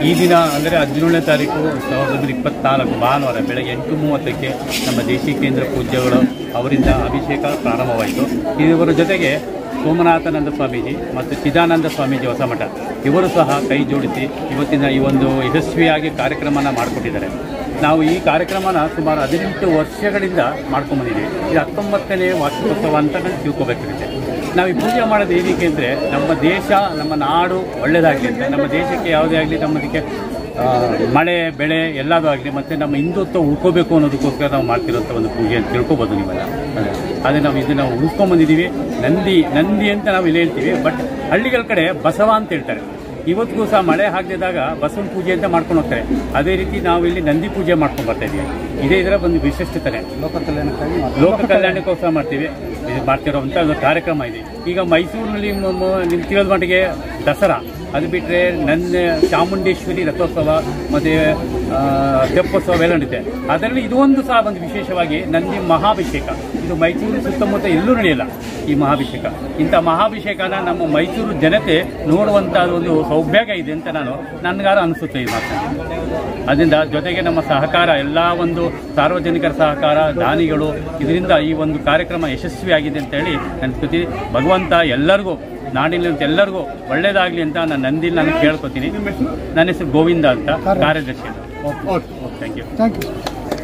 ಈ ದಿನ ಅಂದರೆ ಹದಿನೇಳನೇ ತಾರೀಕು ಸಾವಿರದ ಒಂಬೈನೂರ ಇಪ್ಪತ್ನಾಲ್ಕು ಭಾನುವಾರ ಬೆಳಗ್ಗೆ ಎಂಟು ಮೂವತ್ತಕ್ಕೆ ನಮ್ಮ ದೇಶಿ ಕೇಂದ್ರ ಪೂಜ್ಯಗಳು ಅವರಿಂದ ಅಭಿಷೇಕ ಪ್ರಾರಂಭವಾಯಿತು ಇವರ ಜೊತೆಗೆ ಸೋಮನಾಥಾನಂದ ಸ್ವಾಮೀಜಿ ಮತ್ತು ಚಿದಾನಂದ ಸ್ವಾಮೀಜಿ ಹೊಸಮಠ ಇವರು ಸಹ ಕೈ ಜೋಡಿಸಿ ಇವತ್ತಿನ ಈ ಒಂದು ಯಶಸ್ವಿಯಾಗಿ ಕಾರ್ಯಕ್ರಮನ ಮಾಡಿಕೊಟ್ಟಿದ್ದಾರೆ ನಾವು ಈ ಕಾರ್ಯಕ್ರಮನ ಸುಮಾರು ಹದಿನೆಂಟು ವರ್ಷಗಳಿಂದ ಮಾಡ್ಕೊಂಬಂದಿದ್ದೀವಿ ಇದು ಹತ್ತೊಂಬತ್ತನೇ ವಾರ್ಷಿಕೋತ್ಸವ ಅಂತ ನಾವು ತಿಳ್ಕೊಬೇಕಾಗುತ್ತೆ ನಾವು ಈ ಪೂಜೆ ಮಾಡೋದು ಏನಕ್ಕೆ ಅಂದರೆ ನಮ್ಮ ದೇಶ ನಮ್ಮ ನಾಡು ಒಳ್ಳೆಯದಾಗಲಿ ಅಂತ ನಮ್ಮ ದೇಶಕ್ಕೆ ಯಾವುದೇ ಆಗಲಿ ನಮ್ಮದಕ್ಕೆ ಆ, ಮಳೆ ಬೆಳೆ ಎಲ್ಲದೂ ಆಗಲಿ ಮತ್ತು ನಮ್ಮ ಹಿಂದುತ್ವ ಉಳ್ಕೋಬೇಕು ಅನ್ನೋದಕ್ಕೋಸ್ಕರ ನಾವು ಮಾಡ್ತಿರೋಂಥ ಒಂದು ಪೂಜೆ ಅಂತ ತಿಳ್ಕೊಬೋದು ನೀವೆಲ್ಲ ಅದೇ ಅದೇ ನಾವು ಇದನ್ನು ಉಳಿಸ್ಕೊಂಬಂದಿದ್ದೀವಿ ನಂದಿ ನಂದಿ ಅಂತ ನಾವು ಇಲ್ಲಿ ಹೇಳ್ತೀವಿ ಬಟ್ ಹಳ್ಳಿಗಳ ಕಡೆ ಬಸವ ಅಂತ ಹೇಳ್ತಾರೆ ಇವತ್ತಿಗೂ ಸಹ ಮಳೆ ಆಗದಿದ್ದಾಗ ಬಸವನ ಪೂಜೆ ಅಂತ ಮಾಡ್ಕೊಂಡು ಹೋಗ್ತಾರೆ ಅದೇ ರೀತಿ ನಾವು ಇಲ್ಲಿ ನಂದಿ ಪೂಜೆ ಮಾಡ್ಕೊಂಡು ಬರ್ತಾ ಇದ್ದೀವಿ ಇದೇ ಇದರ ಒಂದು ವಿಶಿಷ್ಟತೆ ಲೋಕ ಕಲ್ಯಾಣಕ್ಕಾಗಿ ಲೋಕ ಕಲ್ಯಾಣಕ್ಕೋಸ್ಕರ ಮಾಡ್ತೀವಿ ಇದು ಮಾಡ್ತಿರೋವಂಥ ಒಂದು ಕಾರ್ಯಕ್ರಮ ಇದೆ ಈಗ ಮೈಸೂರಿನಲ್ಲಿ ಮ- ಮ- ನಿಮ್ಗೆ ತಿಳಿದ ಮಟ್ಟಿಗೆ ದಸರಾ ಅದು ಬಿಟ್ಟರೆ ನನ್ನ ಚಾಮುಂಡೇಶ್ವರಿ ರಥೋತ್ಸವ ಮತ್ತು ತೆಪ್ಪೋತ್ಸವ ಎಲ್ಲ ನಡೆಯುತ್ತೆ ಅದರಲ್ಲಿ ಇದು ಒಂದು ಸಹ ಒಂದು ವಿಶೇಷವಾಗಿ ನಂದಿ ಮಹಾಭಿಷೇಕ ಇದು ಮೈಸೂರು ಸುತ್ತಮುತ್ತ ಎಲ್ಲೂ ನಡೆಯಲ್ಲ ಈ ಮಹಾಭಿಷೇಕ ಇಂಥ ಮಹಾಭಿಷೇಕನ ನಮ್ಮ ಮೈಸೂರು ಜನತೆ ನೋಡುವಂಥ ಒಂದು ಸೌಭಾಗ್ಯ ಇದೆ ಅಂತ ನಾನು ನನಗಾರ ಅನಿಸುತ್ತೆ ಈ ಮಾತು ಅದರಿಂದ ಜೊತೆಗೆ ನಮ್ಮ ಸಹಕಾರ ಎಲ್ಲ ಒಂದು ಸಾರ್ವಜನಿಕರ ಸಹಕಾರ ದಾನಿಗಳು ಇದರಿಂದ ಈ ಒಂದು ಕಾರ್ಯಕ್ರಮ ಯಶಸ್ವಿಯಾಗಿದೆ ಅಂತ ಹೇಳಿ ಅನ್ಸ್ಕೊತೀನಿ ಭಗವಂತ ಎಲ್ಲರಿಗೂ ನಾಡಿನಂತ ಎಲ್ಲರಿಗೂ ಒಳ್ಳೇದಾಗಲಿ ಅಂತ ನಾನು ನಂದಿಲ್ ನಾನು ಕೇಳ್ಕೊತೀನಿ ನನ್ನ ಹೆಸರು ಗೋವಿಂದ ಅಂತ ಕಾರ್ಯದರ್ಶಿ ಥ್ಯಾಂಕ್ ಯು ಥ್ಯಾಂಕ್ ಯು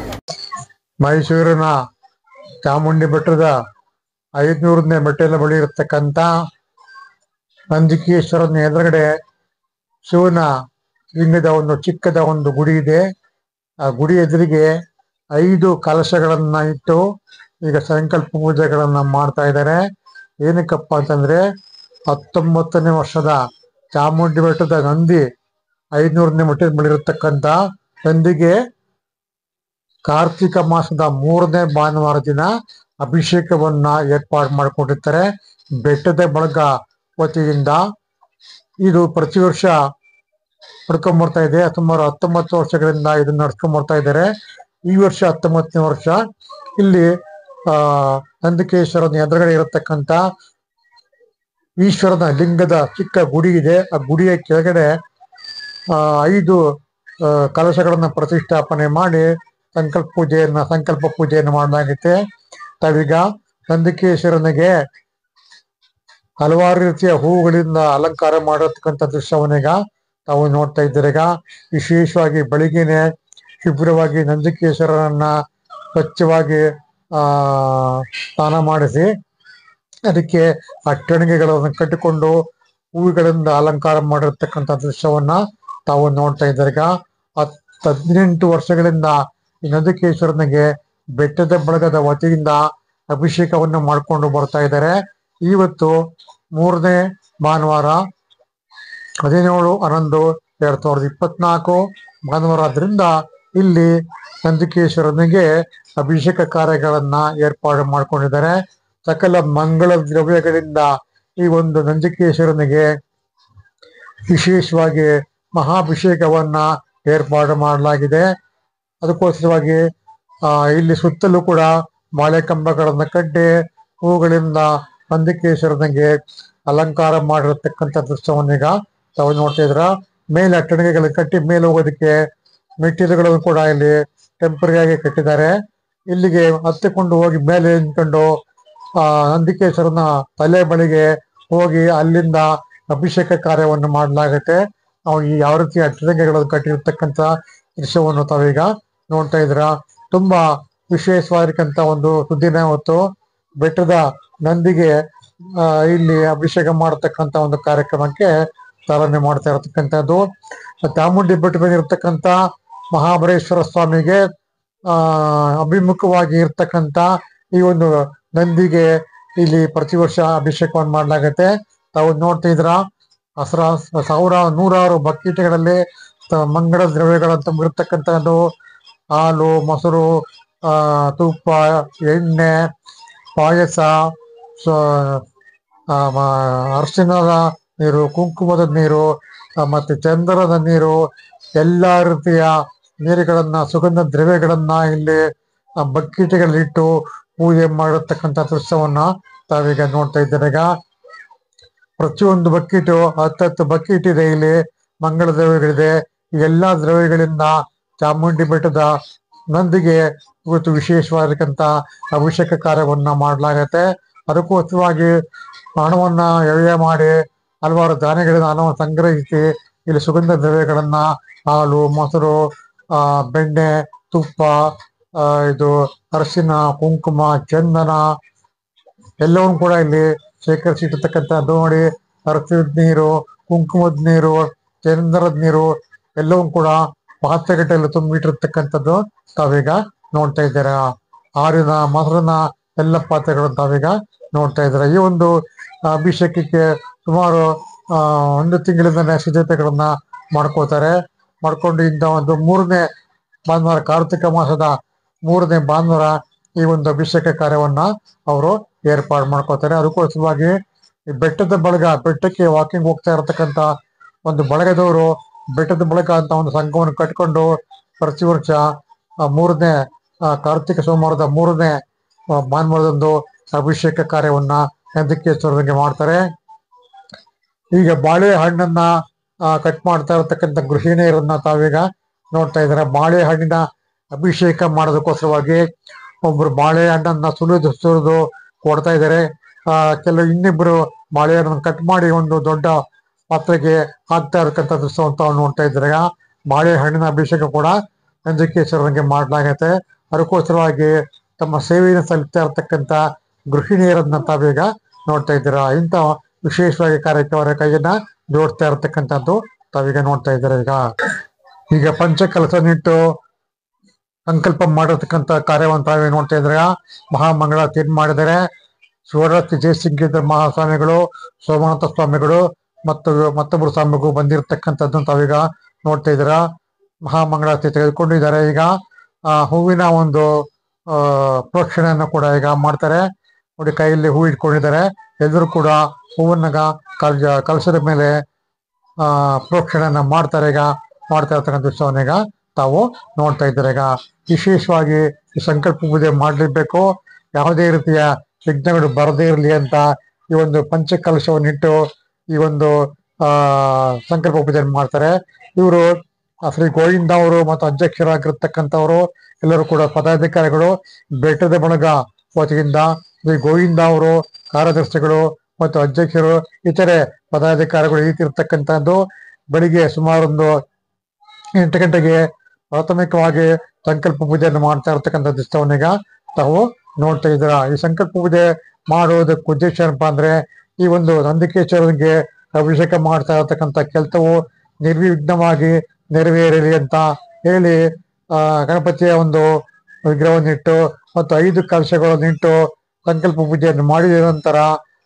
ಮೈಸೂರಿನ ಚಾಮುಂಡಿ ಬೆಟ್ಟದ ಐದ್ನೂರನೇ ಮೆಟ್ಟಿಲ ಬಳಿ ಇರತಕ್ಕಂಥ ನಂದಿಕೇಶ್ವರನ ಎದುರುಗಡೆ ಶಿವನ ಲಿಂಗದ ಒಂದು ಚಿಕ್ಕದ ಒಂದು ಗುಡಿ ಇದೆ ಆ ಗುಡಿ ಎದುರಿಗೆ ಐದು ಕಲಶಗಳನ್ನ ಇಟ್ಟು ಈಗ ಸಂಕಲ್ಪ ಪೂಜೆಗಳನ್ನ ಮಾಡ್ತಾ ಇದ್ದಾರೆ ಏನಕ್ಕಪ್ಪ ಅಂತಂದ್ರೆ ಹತ್ತೊಂಬತ್ತನೇ ವರ್ಷದ ಚಾಮುಂಡಿ ಬೆಟ್ಟದ ನಂದಿ ಐದ್ನೂರನೇ ಮೆಟ್ಟಿಲ ಬಳಿ ಇರತಕ್ಕಂಥ ನಂದಿಗೆ ಕಾರ್ತಿಕ ಮಾಸದ ಮೂರನೇ ಭಾನುವಾರ ದಿನ ಅಭಿಷೇಕವನ್ನ ಏರ್ಪಾಡು ಮಾಡಿಕೊಂಡಿರ್ತಾರೆ ಬೆಟ್ಟದ ಬಳಗ ವತಿಯಿಂದ ಇದು ಪ್ರತಿ ವರ್ಷ ನಡ್ಕೊಂಡ್ ಬರ್ತಾ ಇದೆ ಸುಮಾರು ಹತ್ತೊಂಬತ್ತು ವರ್ಷಗಳಿಂದ ಇದನ್ನ ನಡ್ಸ್ಕೊಂಡ್ ಬರ್ತಾ ಇದ್ದಾರೆ ಈ ವರ್ಷ ಹತ್ತೊಂಬತ್ತನೇ ವರ್ಷ ಇಲ್ಲಿ ಆ ನಂದಿಕೇಶ್ವರನ ಎದುರುಗಡೆ ಇರತಕ್ಕಂತ ಈಶ್ವರನ ಲಿಂಗದ ಚಿಕ್ಕ ಗುಡಿ ಇದೆ ಆ ಗುಡಿಯ ಕೆಳಗಡೆ ಆ ಐದು ಆ, ಕಲಶಗಳನ್ನ ಪ್ರತಿಷ್ಠಾಪನೆ ಮಾಡಿ ಸಂಕಲ್ಪ ಪೂಜೆಯನ್ನ ಸಂಕಲ್ಪ ಪೂಜೆಯನ್ನು ಮಾಡಲಾಗುತ್ತೆ ತಾವೀಗ ನಂದಿಕೇಶ್ವರನಿಗೆ ಹಲವಾರು ರೀತಿಯ ಹೂವುಗಳಿಂದ ಅಲಂಕಾರ ಮಾಡಿರ್ತಕ್ಕಂಥ ದೃಶ್ಯವನ್ನೀಗ ತಾವು ನೋಡ್ತಾ ಇದ್ದೀರೀಗ ವಿಶೇಷವಾಗಿ ಬೆಳಿಗ್ಗೆನೆ ಶುಭ್ರವಾಗಿ ನಂದಿಕೇಶ್ವರನನ್ನ ಸ್ವಚ್ಛವಾಗಿ ಆ ಸ್ನಾನ ಮಾಡಿಸಿ ಅದಕ್ಕೆ ಅಟ್ಟಣಿಗೆಗಳನ್ನು ಕಟ್ಟಿಕೊಂಡು ಹೂವುಗಳಿಂದ ಅಲಂಕಾರ ಮಾಡಿರ್ತಕ್ಕಂಥ ದೃಶ್ಯವನ್ನ ತಾವು ನೋಡ್ತಾ ಇದ್ದೀರೀಗ ಹತ್ ಹದಿನೆಂಟು ವರ್ಷಗಳಿಂದ ಈ ನಂದಿಕೇಶ್ವರನಿಗೆ ಬೆಟ್ಟದ ಬಳಗದ ವತಿಯಿಂದ ಅಭಿಷೇಕವನ್ನು ಮಾಡಿಕೊಂಡು ಬರ್ತಾ ಇದ್ದಾರೆ ಇವತ್ತು ಮೂರನೇ ಭಾನುವಾರ ಹದಿನೇಳು ಹನ್ನೊಂದು ಎರಡ್ ಸಾವಿರದ ಇಪ್ಪತ್ನಾಲ್ಕು ಭಾನುವಾರ ಆದ್ರಿಂದ ಇಲ್ಲಿ ನಂದಿಕೇಶ್ವರನಿಗೆ ಅಭಿಷೇಕ ಕಾರ್ಯಗಳನ್ನ ಏರ್ಪಾಡು ಮಾಡ್ಕೊಂಡಿದ್ದಾರೆ ಸಕಲ ಮಂಗಳ ದ್ರವ್ಯಗಳಿಂದ ಈ ಒಂದು ನಂದಿಕೇಶ್ವರನಿಗೆ ವಿಶೇಷವಾಗಿ ಮಹಾಭಿಷೇಕವನ್ನ ಏರ್ಪಾಡು ಮಾಡಲಾಗಿದೆ ಅದಕ್ಕೋಸ್ಕರವಾಗಿ ಆ ಇಲ್ಲಿ ಸುತ್ತಲೂ ಕೂಡ ಬಾಳೆ ಕಂಬಗಳನ್ನ ಕಟ್ಟಿ ಹೂಗಳಿಂದ ನಂದಿಕೇಶ್ವರನಿಗೆ ಅಲಂಕಾರ ಮಾಡಿರತಕ್ಕಂಥ ದೃಶ್ಯವನ್ನೀಗ ತಾವು ನೋಡ್ತಾ ಇದ್ರ ಮೇಲೆ ಅಟ್ಟಣಿಗೆಗಳು ಕಟ್ಟಿ ಮೇಲೆ ಹೋಗೋದಕ್ಕೆ ಮೆಟ್ಟಿಲುಗಳನ್ನು ಕೂಡ ಇಲ್ಲಿ ಟೆಂಪರರಿ ಆಗಿ ಕಟ್ಟಿದ್ದಾರೆ ಇಲ್ಲಿಗೆ ಹತ್ತಿಕೊಂಡು ಹೋಗಿ ಮೇಲೆ ನಿಂತ್ಕೊಂಡು ಆ ನಂದಿಕೇಶ್ವರನ ತಲೆ ಬಳಿಗೆ ಹೋಗಿ ಅಲ್ಲಿಂದ ಅಭಿಷೇಕ ಕಾರ್ಯವನ್ನು ಮಾಡಲಾಗುತ್ತೆ ನಾವು ಈ ಯಾವ ರೀತಿ ಅಟ್ಟಣಿಗೆಗಳನ್ನು ಕಟ್ಟಿರ್ತಕ್ಕಂಥ ದೃಶ್ಯವನ್ನು ತಾವೀಗ ನೋಡ್ತಾ ಇದ್ರ ತುಂಬಾ ವಿಶೇಷವಾಗಿರ್ತಕ್ಕಂಥ ಒಂದು ಸುದ್ದಿನ ಹೊತ್ತು ಬೆಟ್ಟದ ನಂದಿಗೆ ಆ, ಇಲ್ಲಿ ಅಭಿಷೇಕ ಮಾಡತಕ್ಕಂತ ಒಂದು ಕಾರ್ಯಕ್ರಮಕ್ಕೆ ಚಾಲನೆ ಮಾಡ್ತಾ ಇರತಕ್ಕಂಥದ್ದು ಚಾಮುಂಡಿ ಬೆಟ್ಟ ಮೇಲೆ ಇರತಕ್ಕಂತ ಮಹಾಬಲೇಶ್ವರ ಸ್ವಾಮಿಗೆ ಆ ಅಭಿಮುಖವಾಗಿ ಇರ್ತಕ್ಕಂತ ಈ ಒಂದು ನಂದಿಗೆ ಇಲ್ಲಿ ಪ್ರತಿ ವರ್ಷ ಅಭಿಷೇಕವನ್ನು ಮಾಡಲಾಗತ್ತೆ ತಾವು ನೋಡ್ತಾ ಇದ್ರ ಹಸರ ಸಾವಿರ ನೂರಾರು ಬಕೆಟ್ಗಳಲ್ಲಿ ತ- ಮಂಗಳ ದ್ರವ್ಯಗಳಂತ ಇರ್ತಕ್ಕಂಥದ್ದು ಹಾಲು ಮೊಸರು ಆ ತುಪ್ಪ ಎಣ್ಣೆ ಪಾಯಸ ಸ- ಆ, ಮ- ಅರಿಶಿಣದ ನೀರು ಕುಂಕುಮದ ನೀರು ಆ, ಮತ್ತೆ ಚಂದನದ ನೀರು ಎಲ್ಲಾ ರೀತಿಯ ನೀರುಗಳನ್ನ ಸುಗಂಧ ದ್ರವ್ಯಗಳನ್ನ ಇಲ್ಲಿ ಆ, ಬಕೆಟ್ಗಳಿಟ್ಟು ಪೂಜೆ ಮಾಡಿರ್ತಕ್ಕಂಥ ದೃಶ್ಯವನ್ನ ತಾವೀಗ ನೋಡ್ತಾ ಇದ್ದೀರೀಗ ಪ್ರತಿಯೊಂದು ಬಕೆಟು ಹತ್ತತ್ತು ಬಕೆಟ್ ಇದೆ ಇಲ್ಲಿ ಮಂಗಳ ದ್ರವ್ಯಗಳಿದೆ ಈ ಎಲ್ಲಾ ದ್ರವ್ಯಗಳಿಂದ ಚಾಮುಂಡಿ ಬೆಟ್ಟದ ನಂದಿಗೆ ಇವತ್ತು ವಿಶೇಷವಾಗಿರ್ತಕ್ಕಂಥ ಅಭಿಷೇಕ ಕಾರ್ಯವನ್ನ ಮಾಡಲಾಗತ್ತೆ ಅದಕ್ಕೋಸ್ಕರವಾಗಿ ಹಣವನ್ನ ವ್ಯಯ ಮಾಡಿ ಹಲವಾರು ಧಾನ್ಯಗಳಿಂದ ಹಣವನ್ನು ಸಂಗ್ರಹಿಸಿ ಇಲ್ಲಿ ಸುಗಂಧ ದ್ರವ್ಯಗಳನ್ನ ಹಾಲು ಮೊಸರು ಆ ಬೆಣ್ಣೆ ತುಪ್ಪ ಆ ಇದು ಅರಿಶಿನ ಕುಂಕುಮ ಚಂದನ ಎಲ್ಲವನ್ನೂ ಕೂಡ ಇಲ್ಲಿ ಶೇಖರಿಸಿಟ್ಟಿರ್ತಕ್ಕಂಥದ್ದು ನೋಡಿ ಅರಸಿದ ನೀರು ಕುಂಕುಮದ ನೀರು ಚಂದನದ ನೀರು ಎಲ್ಲವೂ ಕೂಡ ಪಾತ್ರೆಗಟ್ಟೆಯಲ್ಲಿ ತುಂಬಿಟ್ಟಿರ್ತಕ್ಕಂಥದ್ದು ತಾವೀಗ ನೋಡ್ತಾ ಇದ್ದೀರಾ ಹಾಲಿನ ಮೊಸರಿನ ಎಲ್ಲ ಪಾತ್ರೆಗಳು ತಾವೀಗ ನೋಡ್ತಾ ಇದ್ದೀರಾ ಈ ಒಂದು ಅಭಿಷೇಕಕ್ಕೆ ಸುಮಾರು ಆ ಒಂದು ತಿಂಗಳಿಂದಲೇ ಸಿದ್ಧತೆಗಳನ್ನ ಮಾಡ್ಕೋತಾರೆ ಮಾಡ್ಕೊಂಡು ಇಂದ ಒಂದು ಮೂರನೇ ಭಾನುವಾರ ಕಾರ್ತಿಕ ಮಾಸದ ಮೂರನೇ ಭಾನುವಾರ ಈ ಒಂದು ಅಭಿಷೇಕ ಕಾರ್ಯವನ್ನ ಅವರು ಏರ್ಪಾಡು ಮಾಡ್ಕೋತಾರೆ ಅದಕ್ಕೋಸ್ಕರವಾಗಿ ಈ ಬೆಟ್ಟದ ಬಳಗ ಬೆಟ್ಟಕ್ಕೆ ವಾಕಿಂಗ್ ಹೋಗ್ತಾ ಇರತಕ್ಕಂತ ಒಂದು ಬಳಗದವರು ಬೆಟ್ಟದ ಬಳಗ ಅಂತ ಒಂದು ಸಂಘವನ್ನು ಕಟ್ಕೊಂಡು ಪ್ರತಿ ವರ್ಷ ಆ ಮೂರನೇ ಆ ಕಾರ್ತಿಕ ಸೋಮವಾರದ ಮೂರನೇ ಆ, ಭಾನುವಾರದಂದು ಅಭಿಷೇಕ ಕಾರ್ಯವನ್ನ ನಂದಿಕೇಶ್ವರನಿಗೆ ಮಾಡ್ತಾರೆ ಈಗ ಬಾಳೆಹಣ್ಣನ್ನ ಕಟ್ ಮಾಡ್ತಾ ಇರತಕ್ಕಂಥ ಗೃಹಿಣಿಯರನ್ನ ತಾವೀಗ ನೋಡ್ತಾ ಇದ್ದಾರೆ ಬಾಳೆಹಣ್ಣಿನ ಅಭಿಷೇಕ ಮಾಡೋದಕ್ಕೋಸ್ಕರವಾಗಿ ಒಬ್ರು ಬಾಳೆಹಣ್ಣನ್ನ ಸುಲಿದು ಸುಲಿದು ಕೊಡ್ತಾ ಇದ್ದಾರೆ ಆ ಕೆಲವು ಇನ್ನಿಬ್ರು ಬಾಳೆಹಣ್ಣನ್ನು ಕಟ್ ಮಾಡಿ ಒಂದು ದೊಡ್ಡ ಪಾತ್ರೆಗೆ ಹಾಕ್ತಾ ಇರತಕ್ಕಂಥ ದೃಶ್ಯವನ್ನು ತಾವು ನೋಡ್ತಾ ಇದ್ದಾರೆ ಬಾಳೆಹಣ್ಣಿನ ಅಭಿಷೇಕ ಕೂಡ ನಂದಿಕೇಶ್ವರನಿಗೆ ಮಾಡಲಾಗತ್ತೆ ಅದಕ್ಕೋಸ್ಕರವಾಗಿ ತಮ್ಮ ಸೇವೆಯನ್ನು ಸಲ್ಲಿಸ್ತಾ ಇರತಕ್ಕಂಥ ಗೃಹಿಣಿಯರನ್ನ ತಾವೀಗ ನೋಡ್ತಾ ಇದ್ದೀರಾ ಇಂಥ ವಿಶೇಷವಾಗಿ ಕಾರ್ಯಕ್ರಮ ಕೈಯನ್ನ ಜೋಡಿಸ್ತಾ ಇರತಕ್ಕಂಥದ್ದು ತಾವೀಗ ನೋಡ್ತಾ ಇದ್ದೀರಾ ಈಗ ಈಗ ಪಂಚಕಲಸನಿಟ್ಟು ಸಂಕಲ್ಪ ಮಾಡಿರ್ತಕ್ಕಂಥ ಕಾರ್ಯವನ್ನು ತಾವೇ ನೋಡ್ತಾ ಇದ್ರೆ ಮಹಾಮಂಗಳಾರತಿ ಏನ್ ಮಾಡಿದರೆ ಶಿವರಾತ್ರಿ ಜಯಸಿಂಗೇಂದ್ರ ಮಹಾಸ್ವಾಮಿಗಳು ಸೋಮನಾಥ ಸ್ವಾಮಿಗಳು ಮತ್ತು ಮತ್ತೊಬ್ಬರು ಸ್ವಾಮಿಗಳು ಬಂದಿರತಕ್ಕಂಥದ್ದು ತಾವೀಗ ನೋಡ್ತಾ ಇದ್ದೀರಾ ಮಹಾಮಂಗಳಾರತಿ ತೆಗೆದುಕೊಂಡಿದ್ದಾರೆ ಈಗ ಆ ಹೂವಿನ ಒಂದು ಆ ಪ್ರೋಕ್ಷಣೆಯನ್ನು ಕೂಡ ಈಗ ಮಾಡ್ತಾರೆ ನೋಡಿ ಕೈಯಲ್ಲಿ ಹೂ ಇಟ್ಕೊಂಡಿದ್ದಾರೆ ಎಲ್ಲರೂ ಕೂಡ ಹೂವನ್ನ ಕಲ್ ಕಲಸದ ಮೇಲೆ ಆ ಪ್ರೋಕ್ಷಣೆಯನ್ನ ಮಾಡ್ತಾರೆ ಈಗ ಮಾಡ್ತಾ ಇರ್ತಕ್ಕಂಥ ದೃಶ್ಯವನ್ನ ಈಗ ತಾವು ನೋಡ್ತಾ ಇದ್ದಾರೆ ಈಗ ವಿಶೇಷವಾಗಿ ಈ ಸಂಕಲ್ಪ ಪೂಜೆ ಮಾಡಲೇಬೇಕು ಯಾವುದೇ ರೀತಿಯ ವಿಘ್ನಗಳು ಬರದೇ ಇರಲಿ ಅಂತ ಈ ಒಂದು ಪಂಚಕಲಶವನ್ನಿಟ್ಟು ಈ ಒಂದು ಆ ಸಂಕಲ್ಪ ಪೂಜೆ ಮಾಡ್ತಾರೆ ಇವರು ಶ್ರೀ ಗೋವಿಂದ ಅವರು ಮತ್ತು ಅಧ್ಯಕ್ಷರಾಗಿರ್ತಕ್ಕಂಥವರು ಎಲ್ಲರೂ ಕೂಡ ಪದಾಧಿಕಾರಿಗಳು ಬೆಟ್ಟದ ಬಳಗ ವತಿಯಿಂದ ಶ್ರೀ ಗೋವಿಂದ ಅವರು ಕಾರ್ಯದರ್ಶಿಗಳು ಮತ್ತು ಅಧ್ಯಕ್ಷರು ಇತರೆ ಪದಾಧಿಕಾರಿಗಳು ಇರ್ತಕ್ಕಂಥದ್ದು ಬೆಳಿಗ್ಗೆ ಸುಮಾರು ಒಂದು ಎಂಟು ಗಂಟೆಗೆ ಪ್ರಾಥಮಿಕವಾಗಿ ಸಂಕಲ್ಪ ಪೂಜೆಯನ್ನು ಮಾಡ್ತಾ ಇರ್ತಕ್ಕಂಥ ದೃಶ್ಯವನ್ನೀಗ ತಾವು ನೋಡ್ತಾ ಇದ್ದೀರಾ ಈ ಸಂಕಲ್ಪ ಪೂಜೆ ಮಾಡೋದಕ್ಕೆ ಉದ್ದೇಶ ಏನಪ್ಪಾ ಅಂದ್ರೆ ಈ ಒಂದು ನಂದಿಕೇಶ್ವರನಿಗೆ ಅಭಿಷೇಕ ಮಾಡ್ತಾ ಇರತಕ್ಕಂಥ ಕೆಲಸವು ನಿರ್ವಿಘ್ನವಾಗಿ ನೆರವೇರಲಿ ಅಂತ ಹೇಳಿ ಆ ಗಣಪತಿಯ ಒಂದು ವಿಗ್ರಹವನ್ನಿಟ್ಟು ಮತ್ತು ಐದು ಕಲಶಗಳನ್ನಿಟ್ಟು ಸಂಕಲ್ಪ ಪೂಜೆಯನ್ನು ಮಾಡಿದ ನಂತರ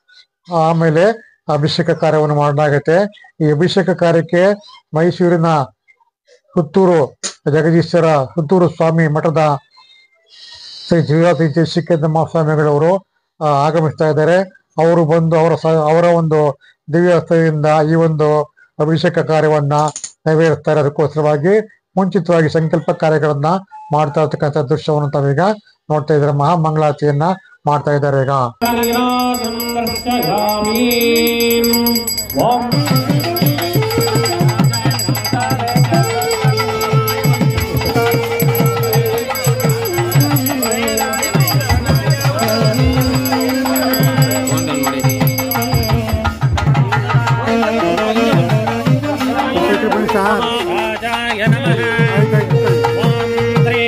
ಆಮೇಲೆ ಅಭಿಷೇಕ ಕಾರ್ಯವನ್ನು ಮಾಡಲಾಗುತ್ತೆ ಈ ಅಭಿಷೇಕ ಕಾರ್ಯಕ್ಕೆ ಮೈಸೂರಿನ ಪುತ್ತೂರು ಜಗದೀಶ್ವರ ಪುತ್ತೂರು ಸ್ವಾಮಿ ಮಠದ ಶ್ರೀ ಶ್ರೀರಾತ್ರಿ ಜಯಶಿಖೇಂದ್ರ ಮಹಾಸ್ವಾಮಿಗಳವರು ಆ, ಆಗಮಿಸ್ತಾ ಇದ್ದಾರೆ ಅವರು ಬಂದು ಅವರ ಸ- ಅವರ ಒಂದು ದಿವ್ಯ ಹಸ್ತದಿಂದ ಈ ಒಂದು ಅಭಿಷೇಕ ಕಾರ್ಯವನ್ನ ನೆರವೇರಿಸ್ತಾರೆ ಅದಕ್ಕೋಸ್ಕರವಾಗಿ ಮುಂಚಿತವಾಗಿ ಸಂಕಲ್ಪ ಕಾರ್ಯಗಳನ್ನ ಮಾಡ್ತಾ ಇರ್ತಕ್ಕಂಥ ದೃಶ್ಯವನ್ನು ತಾವೀಗ ನೋಡ್ತಾ ಇದ್ದಾರೆ ಮಹಾಮಂಗಳಾರತಿಯನ್ನ ಮಾಡ್ತಾ ಇದ್ದಾರೆ ಈಗ रङ्गनाथं दर्शयामि ॐ राजाय नमः ॐ श्री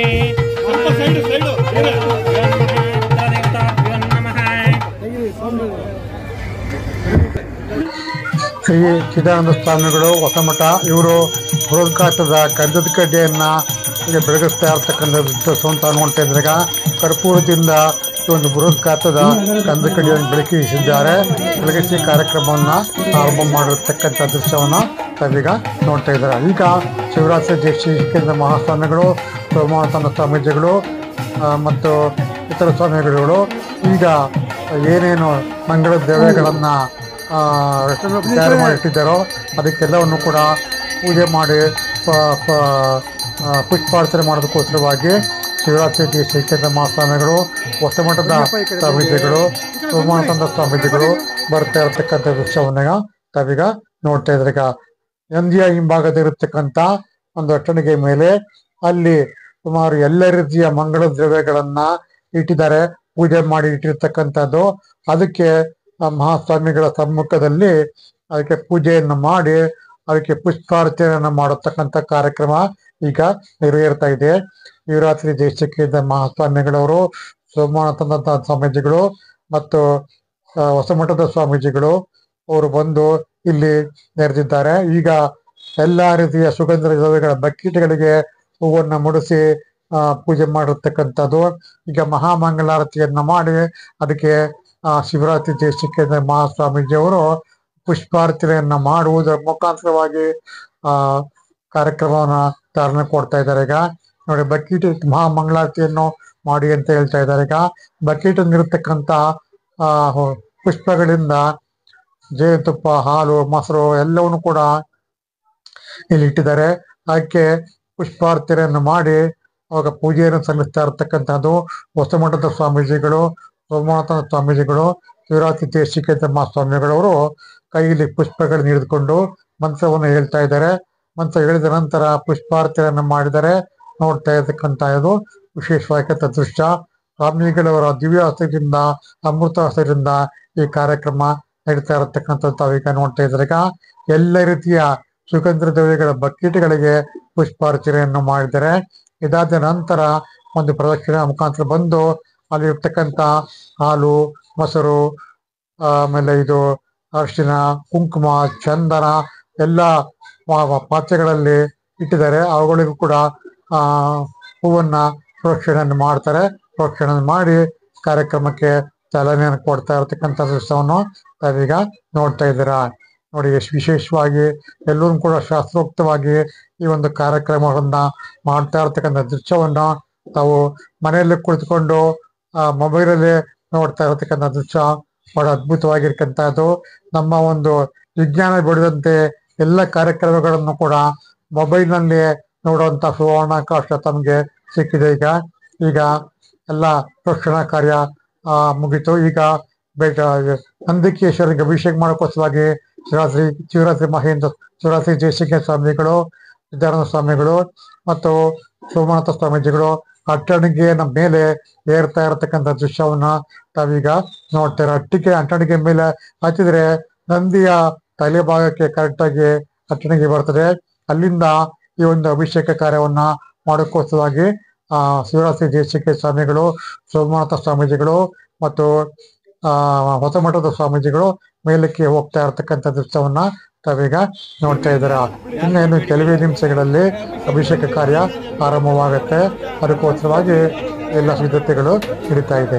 नमः ಶ್ರೀ ಚಿದಾನಂದ ಸ್ವಾಮಿಗಳು ಹೊಸಮಠ ಇವರು ಬೃಹತ್ಕಾಟದ ಗಂಧದ ಕಡ್ಡಿಯನ್ನ ಇಲ್ಲಿ ಬೆಳಗಿಸ್ತಾ ಇರ್ತಕ್ಕಂಥ ದೃಶ್ಯವನ್ನು ತಾವು ನೋಡ್ತಾ ಇದ್ದಾಗ ಕರ್ಪೂರದಿಂದ ಈ ಒಂದು ಬೃಹತ್ಕಾಟದ ಗಂಧದ ಕಡ್ಡಿಯನ್ನು ಬೆಳಕಿಸಿದ್ದಾರೆ ಬೆಳಗಿಸಿ ಕಾರ್ಯಕ್ರಮವನ್ನ ಆರಂಭ ಮಾಡಿರ್ತಕ್ಕಂಥ ದೃಶ್ಯವನ್ನ ತಾವೀಗ ನೋಡ್ತಾ ಇದ್ದಾರೆ ಈಗ ಶಿವರಾತ್ರಿ ಜಯಶ್ರೀ ಮಹಾಸ್ವಾಮಿಗಳು ಸೋಮನಾಥನ ಸ್ವಾಮೀಜಿಗಳು ಆ, ಮತ್ತು ಇತರ ಸ್ವಾಮಿಗಳು ಈಗ ಏನೇನು ಮಂಗಳ ದೇವತೆಗಳನ್ನ ಆ, ತಯಾರು ಮಾಡಿಟ್ಟಿದ್ದಾರೋ ಅದಕ್ಕೆಲ್ಲವನ್ನು ಕೂಡ ಪೂಜೆ ಮಾಡಿ ಪ- ಪ- ಆ, ಪುಷ್ಪಾರ್ಚನೆ ಮಾಡೋದಕ್ಕೋಸ್ಕರವಾಗಿ ಶಿವರಾತ್ರಿ ಶ್ರೀ ಶ್ರೀಕೇಂದ್ರ ಮಹಾಸ್ವಾಮಿಗಳು ಹೊಸಮಠದ ಸ್ವಾಮೀಜಿಗಳು ಸೋಮಾನಂದ ಸ್ವಾಮೀಜಿಗಳು ಬರ್ತಾ ಇರತಕ್ಕಂಥ ದೃಶ್ಯವನ್ನ ತಾವೀಗ ನೋಡ್ತಾ ಇದ್ರೆ ಈಗ ನಂದಿಯ ಹಿಂಭಾಗದ ಇರತಕ್ಕಂಥ ಒಂದು ಅಟ್ಟಣಿಗೆ ಮೇಲೆ ಅಲ್ಲಿ ಸುಮಾರು ಎಲ್ಲ ರೀತಿಯ ಮಂಗಳ ದ್ರವ್ಯಗಳನ್ನ ಇಟ್ಟಿದ್ದಾರೆ ಪೂಜೆ ಮಾಡಿ ಇಟ್ಟಿರ್ತಕ್ಕಂಥದ್ದು ಅದಕ್ಕೆ ಆ ಮಹಾಸ್ವಾಮಿಗಳ ಸಮ್ಮುಖದಲ್ಲಿ ಅದಕ್ಕೆ ಪೂಜೆಯನ್ನು ಮಾಡಿ ಅದಕ್ಕೆ ಪುಷ್ಪಾರ್ಚನೆಯನ್ನು ಮಾಡತಕ್ಕಂಥ ಕಾರ್ಯಕ್ರಮ ಈಗ ನೆರವೇರ್ತಾ ಇದೆ ಶಿವರಾತ್ರಿ ದೇಶಕ್ಕೆ ಇದ್ದ ಮಹಾಸ್ವಾಮಿಗಳವರು ಸೋಮನಾಥನಾಥ ಸ್ವಾಮೀಜಿಗಳು ಮತ್ತು ಆ, ಹೊಸಮಠದ ಸ್ವಾಮೀಜಿಗಳು ಅವರು ಬಂದು ಇಲ್ಲಿ ನೆರೆದಿದ್ದಾರೆ ಈಗ ಎಲ್ಲಾ ರೀತಿಯ ಸುಗಂಧ ದ್ರವ್ಯಗಳ ಬಕೆಟ್ಗಳಿಗೆ ಹೂವನ್ನ ಮುಡಿಸಿ ಆ, ಪೂಜೆ ಮಾಡಿರ್ತಕ್ಕಂಥದ್ದು ಈಗ ಮಹಾಮಂಗಳಾರತಿಯನ್ನ ಮಾಡಿ ಅದಕ್ಕೆ ಆ, ಶಿವರಾತ್ರಿ ದೇಶಕ್ಕೆ ಮಹಾಸ್ವಾಮೀಜಿಯವರು ಪುಷ್ಪಾರ್ಚನೆಯನ್ನ ಮಾಡುವುದರ ಮುಖಾಂತರವಾಗಿ ಆ ಕಾರ್ಯಕ್ರಮವನ್ನ ಚಾಲನೆ ಕೊಡ್ತಾ ಇದ್ದಾರೆ ಈಗ ನೋಡಿ ಬಕೀಟ್ ಮಹಾಮಂಗಳಾರತಿಯನ್ನು ಮಾಡಿ ಅಂತ ಹೇಳ್ತಾ ಇದ್ದಾರೆ ಈಗ ಬಕೀಟ್ ಇರತಕ್ಕಂತ ಆ ಹೊ- ಪುಷ್ಪಗಳಿಂದ ಜೇನುತುಪ್ಪ ಹಾಲು ಮೊಸರು ಎಲ್ಲವನ್ನು ಕೂಡ ಇಲ್ಲಿ ಇಟ್ಟಿದ್ದಾರೆ ಅದಕ್ಕೆ ಪುಷ್ಪಾರ್ಚನೆಯನ್ನು ಮಾಡಿ ಅವಾಗ ಪೂಜೆಯನ್ನು ಸಲ್ಲಿಸ್ತಾ ಇರತಕ್ಕಂಥದ್ದು ಹೊಸಮಠದ ಸ್ವಾಮೀಜಿಗಳು ಸೋಮನಾಥನ ಸ್ವಾಮೀಜಿಗಳು ಶಿವರಾತ್ರಿ ದೇಶಿಕೇಂದ್ರ ಮಹಾಸ್ವಾಮಿಗಳವರು ಕೈಯಲ್ಲಿ ಪುಷ್ಪಗಳನ್ನು ಹಿಡಿದುಕೊಂಡು ಮಂತ್ರವನ್ನು ಹೇಳ್ತಾ ಇದ್ದಾರೆ ಮಂತ್ರ ಹೇಳಿದ ನಂತರ ಪುಷ್ಪಾರ್ಚನೆಯನ್ನು ಮಾಡಿದರೆ ನೋಡ್ತಾ ಇರತಕ್ಕಂತ ಇದು ವಿಶೇಷವಾಗಿರ್ತಕ್ಕಂಥ ದೃಶ್ಯ ಸ್ವಾಮಿಗಳವರ ದಿವ್ಯ ಹಸ್ತದಿಂದ ಅಮೃತ ಹಸ್ತದಿಂದ ಈ ಕಾರ್ಯಕ್ರಮ ನಡೀತಾ ಇರತಕ್ಕಂಥದ್ದು ತಾವೀಗ ನೋಡ್ತಾ ಇದ್ದಾರೆ ಈಗ ಎಲ್ಲ ರೀತಿಯ ಸುಗಂಧ ದ್ರವ್ಯಗಳ ಬಕೆಟ್ಗಳಿಗೆ ಪುಷ್ಪಾರ್ಚನೆಯನ್ನು ಮಾಡಿದರೆ ಇದಾದ ನಂತರ ಒಂದು ಪ್ರದಕ್ಷಿಣೆ ಮುಖಾಂತರ ಬಂದು ಅಲ್ಲಿ ಇರ್ತಕ್ಕಂಥ ಹಾಲು ಮೊಸರು ಆಮೇಲೆ ಇದು ಅರಿಶಿನ ಕುಂಕುಮ ಚಂದನ ಎಲ್ಲ ಪಾ- ಪಾತ್ರೆಗಳಲ್ಲಿ ಇಟ್ಟಿದ್ದಾರೆ ಅವುಗಳಿಗೂ ಕೂಡ ಆ ಹೂವನ್ನ ಪ್ರೋಕ್ಷಣೆಯನ್ನು ಮಾಡ್ತಾರೆ ಪ್ರೋಕ್ಷಣೆ ಮಾಡಿ ಕಾರ್ಯಕ್ರಮಕ್ಕೆ ಚಾಲನೆಯನ್ನು ಕೊಡ್ತಾ ಇರತಕ್ಕಂಥ ದೃಶ್ಯವನ್ನು ತಾವೀಗ ನೋಡ್ತಾ ಇದ್ದೀರಾ ನೋಡಿ ಎಷ್ಟು ವಿಶೇಷವಾಗಿ ಎಲ್ಲರೂ ಕೂಡ ಶಾಸ್ತ್ರೋಕ್ತವಾಗಿ ಈ ಒಂದು ಕಾರ್ಯಕ್ರಮವನ್ನ ಮಾಡ್ತಾ ಇರತಕ್ಕಂಥ ದೃಶ್ಯವನ್ನ ತಾವು ಮನೆಯಲ್ಲಿ ಕುಳಿತುಕೊಂಡು ಆ ಮೊಬೈಲಲ್ಲಿ ನೋಡ್ತಾ ಇರತಕ್ಕಂಥ ದೃಶ್ಯ ಬಹಳ ಅದ್ಭುತವಾಗಿರ್ತಕ್ಕಂಥದ್ದು ನಮ್ಮ ಒಂದು ವಿಜ್ಞಾನ ಬೆಳೆದಂತೆ ಎಲ್ಲ ಕಾರ್ಯಕ್ರಮಗಳನ್ನು ಕೂಡ ಮೊಬೈಲ್ನಲ್ಲಿ ನೋಡುವಂತ ಸುವರ್ಣಾವಕಾಶ ತಮಗೆ ಸಿಕ್ಕಿದೆ ಈಗ ಈಗ ಎಲ್ಲ ರಕ್ಷಣಾ ಕಾರ್ಯ ಆ, ಮುಗೀತು ಈಗ ಬೇಟ ನಂದಿಕೇಶ್ವರಿಗೆ ಅಭಿಷೇಕ ಮಾಡೋಕ್ಕೋಸ್ಕರವಾಗಿ ಶಿವರಾತ್ರಿ ಶಿವರಾತ್ರಿ ಮಹೇಂದ್ರ ಶಿವರಾತ್ರಿ ಜಯಶಂಕರ ಸ್ವಾಮಿಗಳು ಸಿದ್ಧಾನಂದ ಸ್ವಾಮಿಗಳು ಮತ್ತು ಸೋಮನಾಥ ಸ್ವಾಮೀಜಿಗಳು ಅಟ್ಟಣಿಗೆಯ ಮೇಲೆ ಏರ್ತಾ ಇರತಕ್ಕಂಥ ದೃಶ್ಯವನ್ನ ತಾವೀಗ ನೋಡ್ತಾರೆ ಅಟ್ಟಿಗೆ ಅಟ್ಟಣಿಗೆ ಮೇಲೆ ಹತ್ತಿದ್ರೆ ನಂದಿಯ ತಲೆ ಭಾಗಕ್ಕೆ ಕರೆಕ್ಟ್ ಆಗಿ ಅಟ್ಟಣಿಗೆ ಬರ್ತದೆ ಅಲ್ಲಿಂದ ಈ ಒಂದು ಅಭಿಷೇಕ ಕಾರ್ಯವನ್ನ ಮಾಡೋಕ್ಕೋಸ್ಕರವಾಗಿ ಆ ಶಿವರಾತ್ರಿ ದೇಶಕ್ಕೆ ಸ್ವಾಮಿಗಳು ಸೋಮನಾಥ ಸ್ವಾಮೀಜಿಗಳು ಮತ್ತು ಆ ಹೊಸಮಠದ ಸ್ವಾಮೀಜಿಗಳು ಮೇಲಕ್ಕೆ ಹೋಗ್ತಾ ಇರತಕ್ಕಂಥ ದೃಶ್ಯವನ್ನ ತಾವೀಗ ನೋಡ್ತಾ ಇದ್ದೀರಾ ಇನ್ನೇನು ಕೆಲವೇ ನಿಮಿಷಗಳಲ್ಲಿ ಅಭಿಷೇಕ ಕಾರ್ಯ ಆರಂಭವಾಗುತ್ತೆ ಅದಕ್ಕೋಸ್ಕರವಾಗಿ ಎಲ್ಲ ಸಿದ್ಧತೆಗಳು ನಡೀತಾ ಇದೆ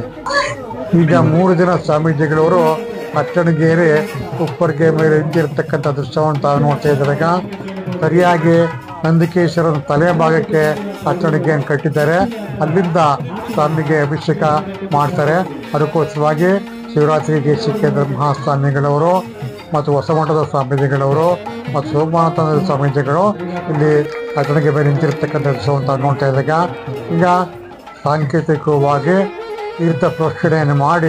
ಈಗ ಮೂರು ಜನ ಸ್ವಾಮೀಜಿಗಳವರು ಅಟ್ಟಣಿಗೇರಿ ಉಪ್ಪರ್ಗೆ ಮೇಲೆ ನಿಂತಿರ್ತಕ್ಕಂಥ ದೃಶ್ಯವನ್ನು ತಾವು ನೋಡ್ತಾ ಇದ್ದಾರೆ ಈಗ ಸರಿಯಾಗಿ ನಂದಿಕೇಶ್ವರನ ತಲೆಯ ಭಾಗಕ್ಕೆ ಅಟ್ಟಣಿಗೆಯನ್ನು ಕಟ್ಟಿದ್ದಾರೆ ಅಲ್ಲಿಂದ ಸ್ವಾಮಿಗೆ ಅಭಿಷೇಕ ಮಾಡ್ತಾರೆ ಅದಕ್ಕೋಸ್ಕರವಾಗಿ ಶಿವರಾತ್ರಿ ದೇಶಿಕೇಂದ್ರ ಮಹಾಸ್ವಾಮಿಗಳವರು ಮತ್ತು ಹೊಸಮಠದ ಸ್ವಾಮೀಜಿಗಳವರು ಮತ್ತು ಸೋಮನಾಥನ ಸ್ವಾಮೀಜಿಗಳು ಇಲ್ಲಿ ಅಟ್ಟಣಿಗೆ ಮೇಲೆ ನಿಂತಿರ್ತಕ್ಕಂಥ ದೃಶ್ಯವನ್ನು ತಾವು ನೋಡ್ತಾ ಇದ್ದಾಗ ಈಗ ಸಾಂಕೇತಿಕವಾಗಿ ತೀರ್ಥ ಪ್ರೋಕ್ಷಣೆಯನ್ನು ಮಾಡಿ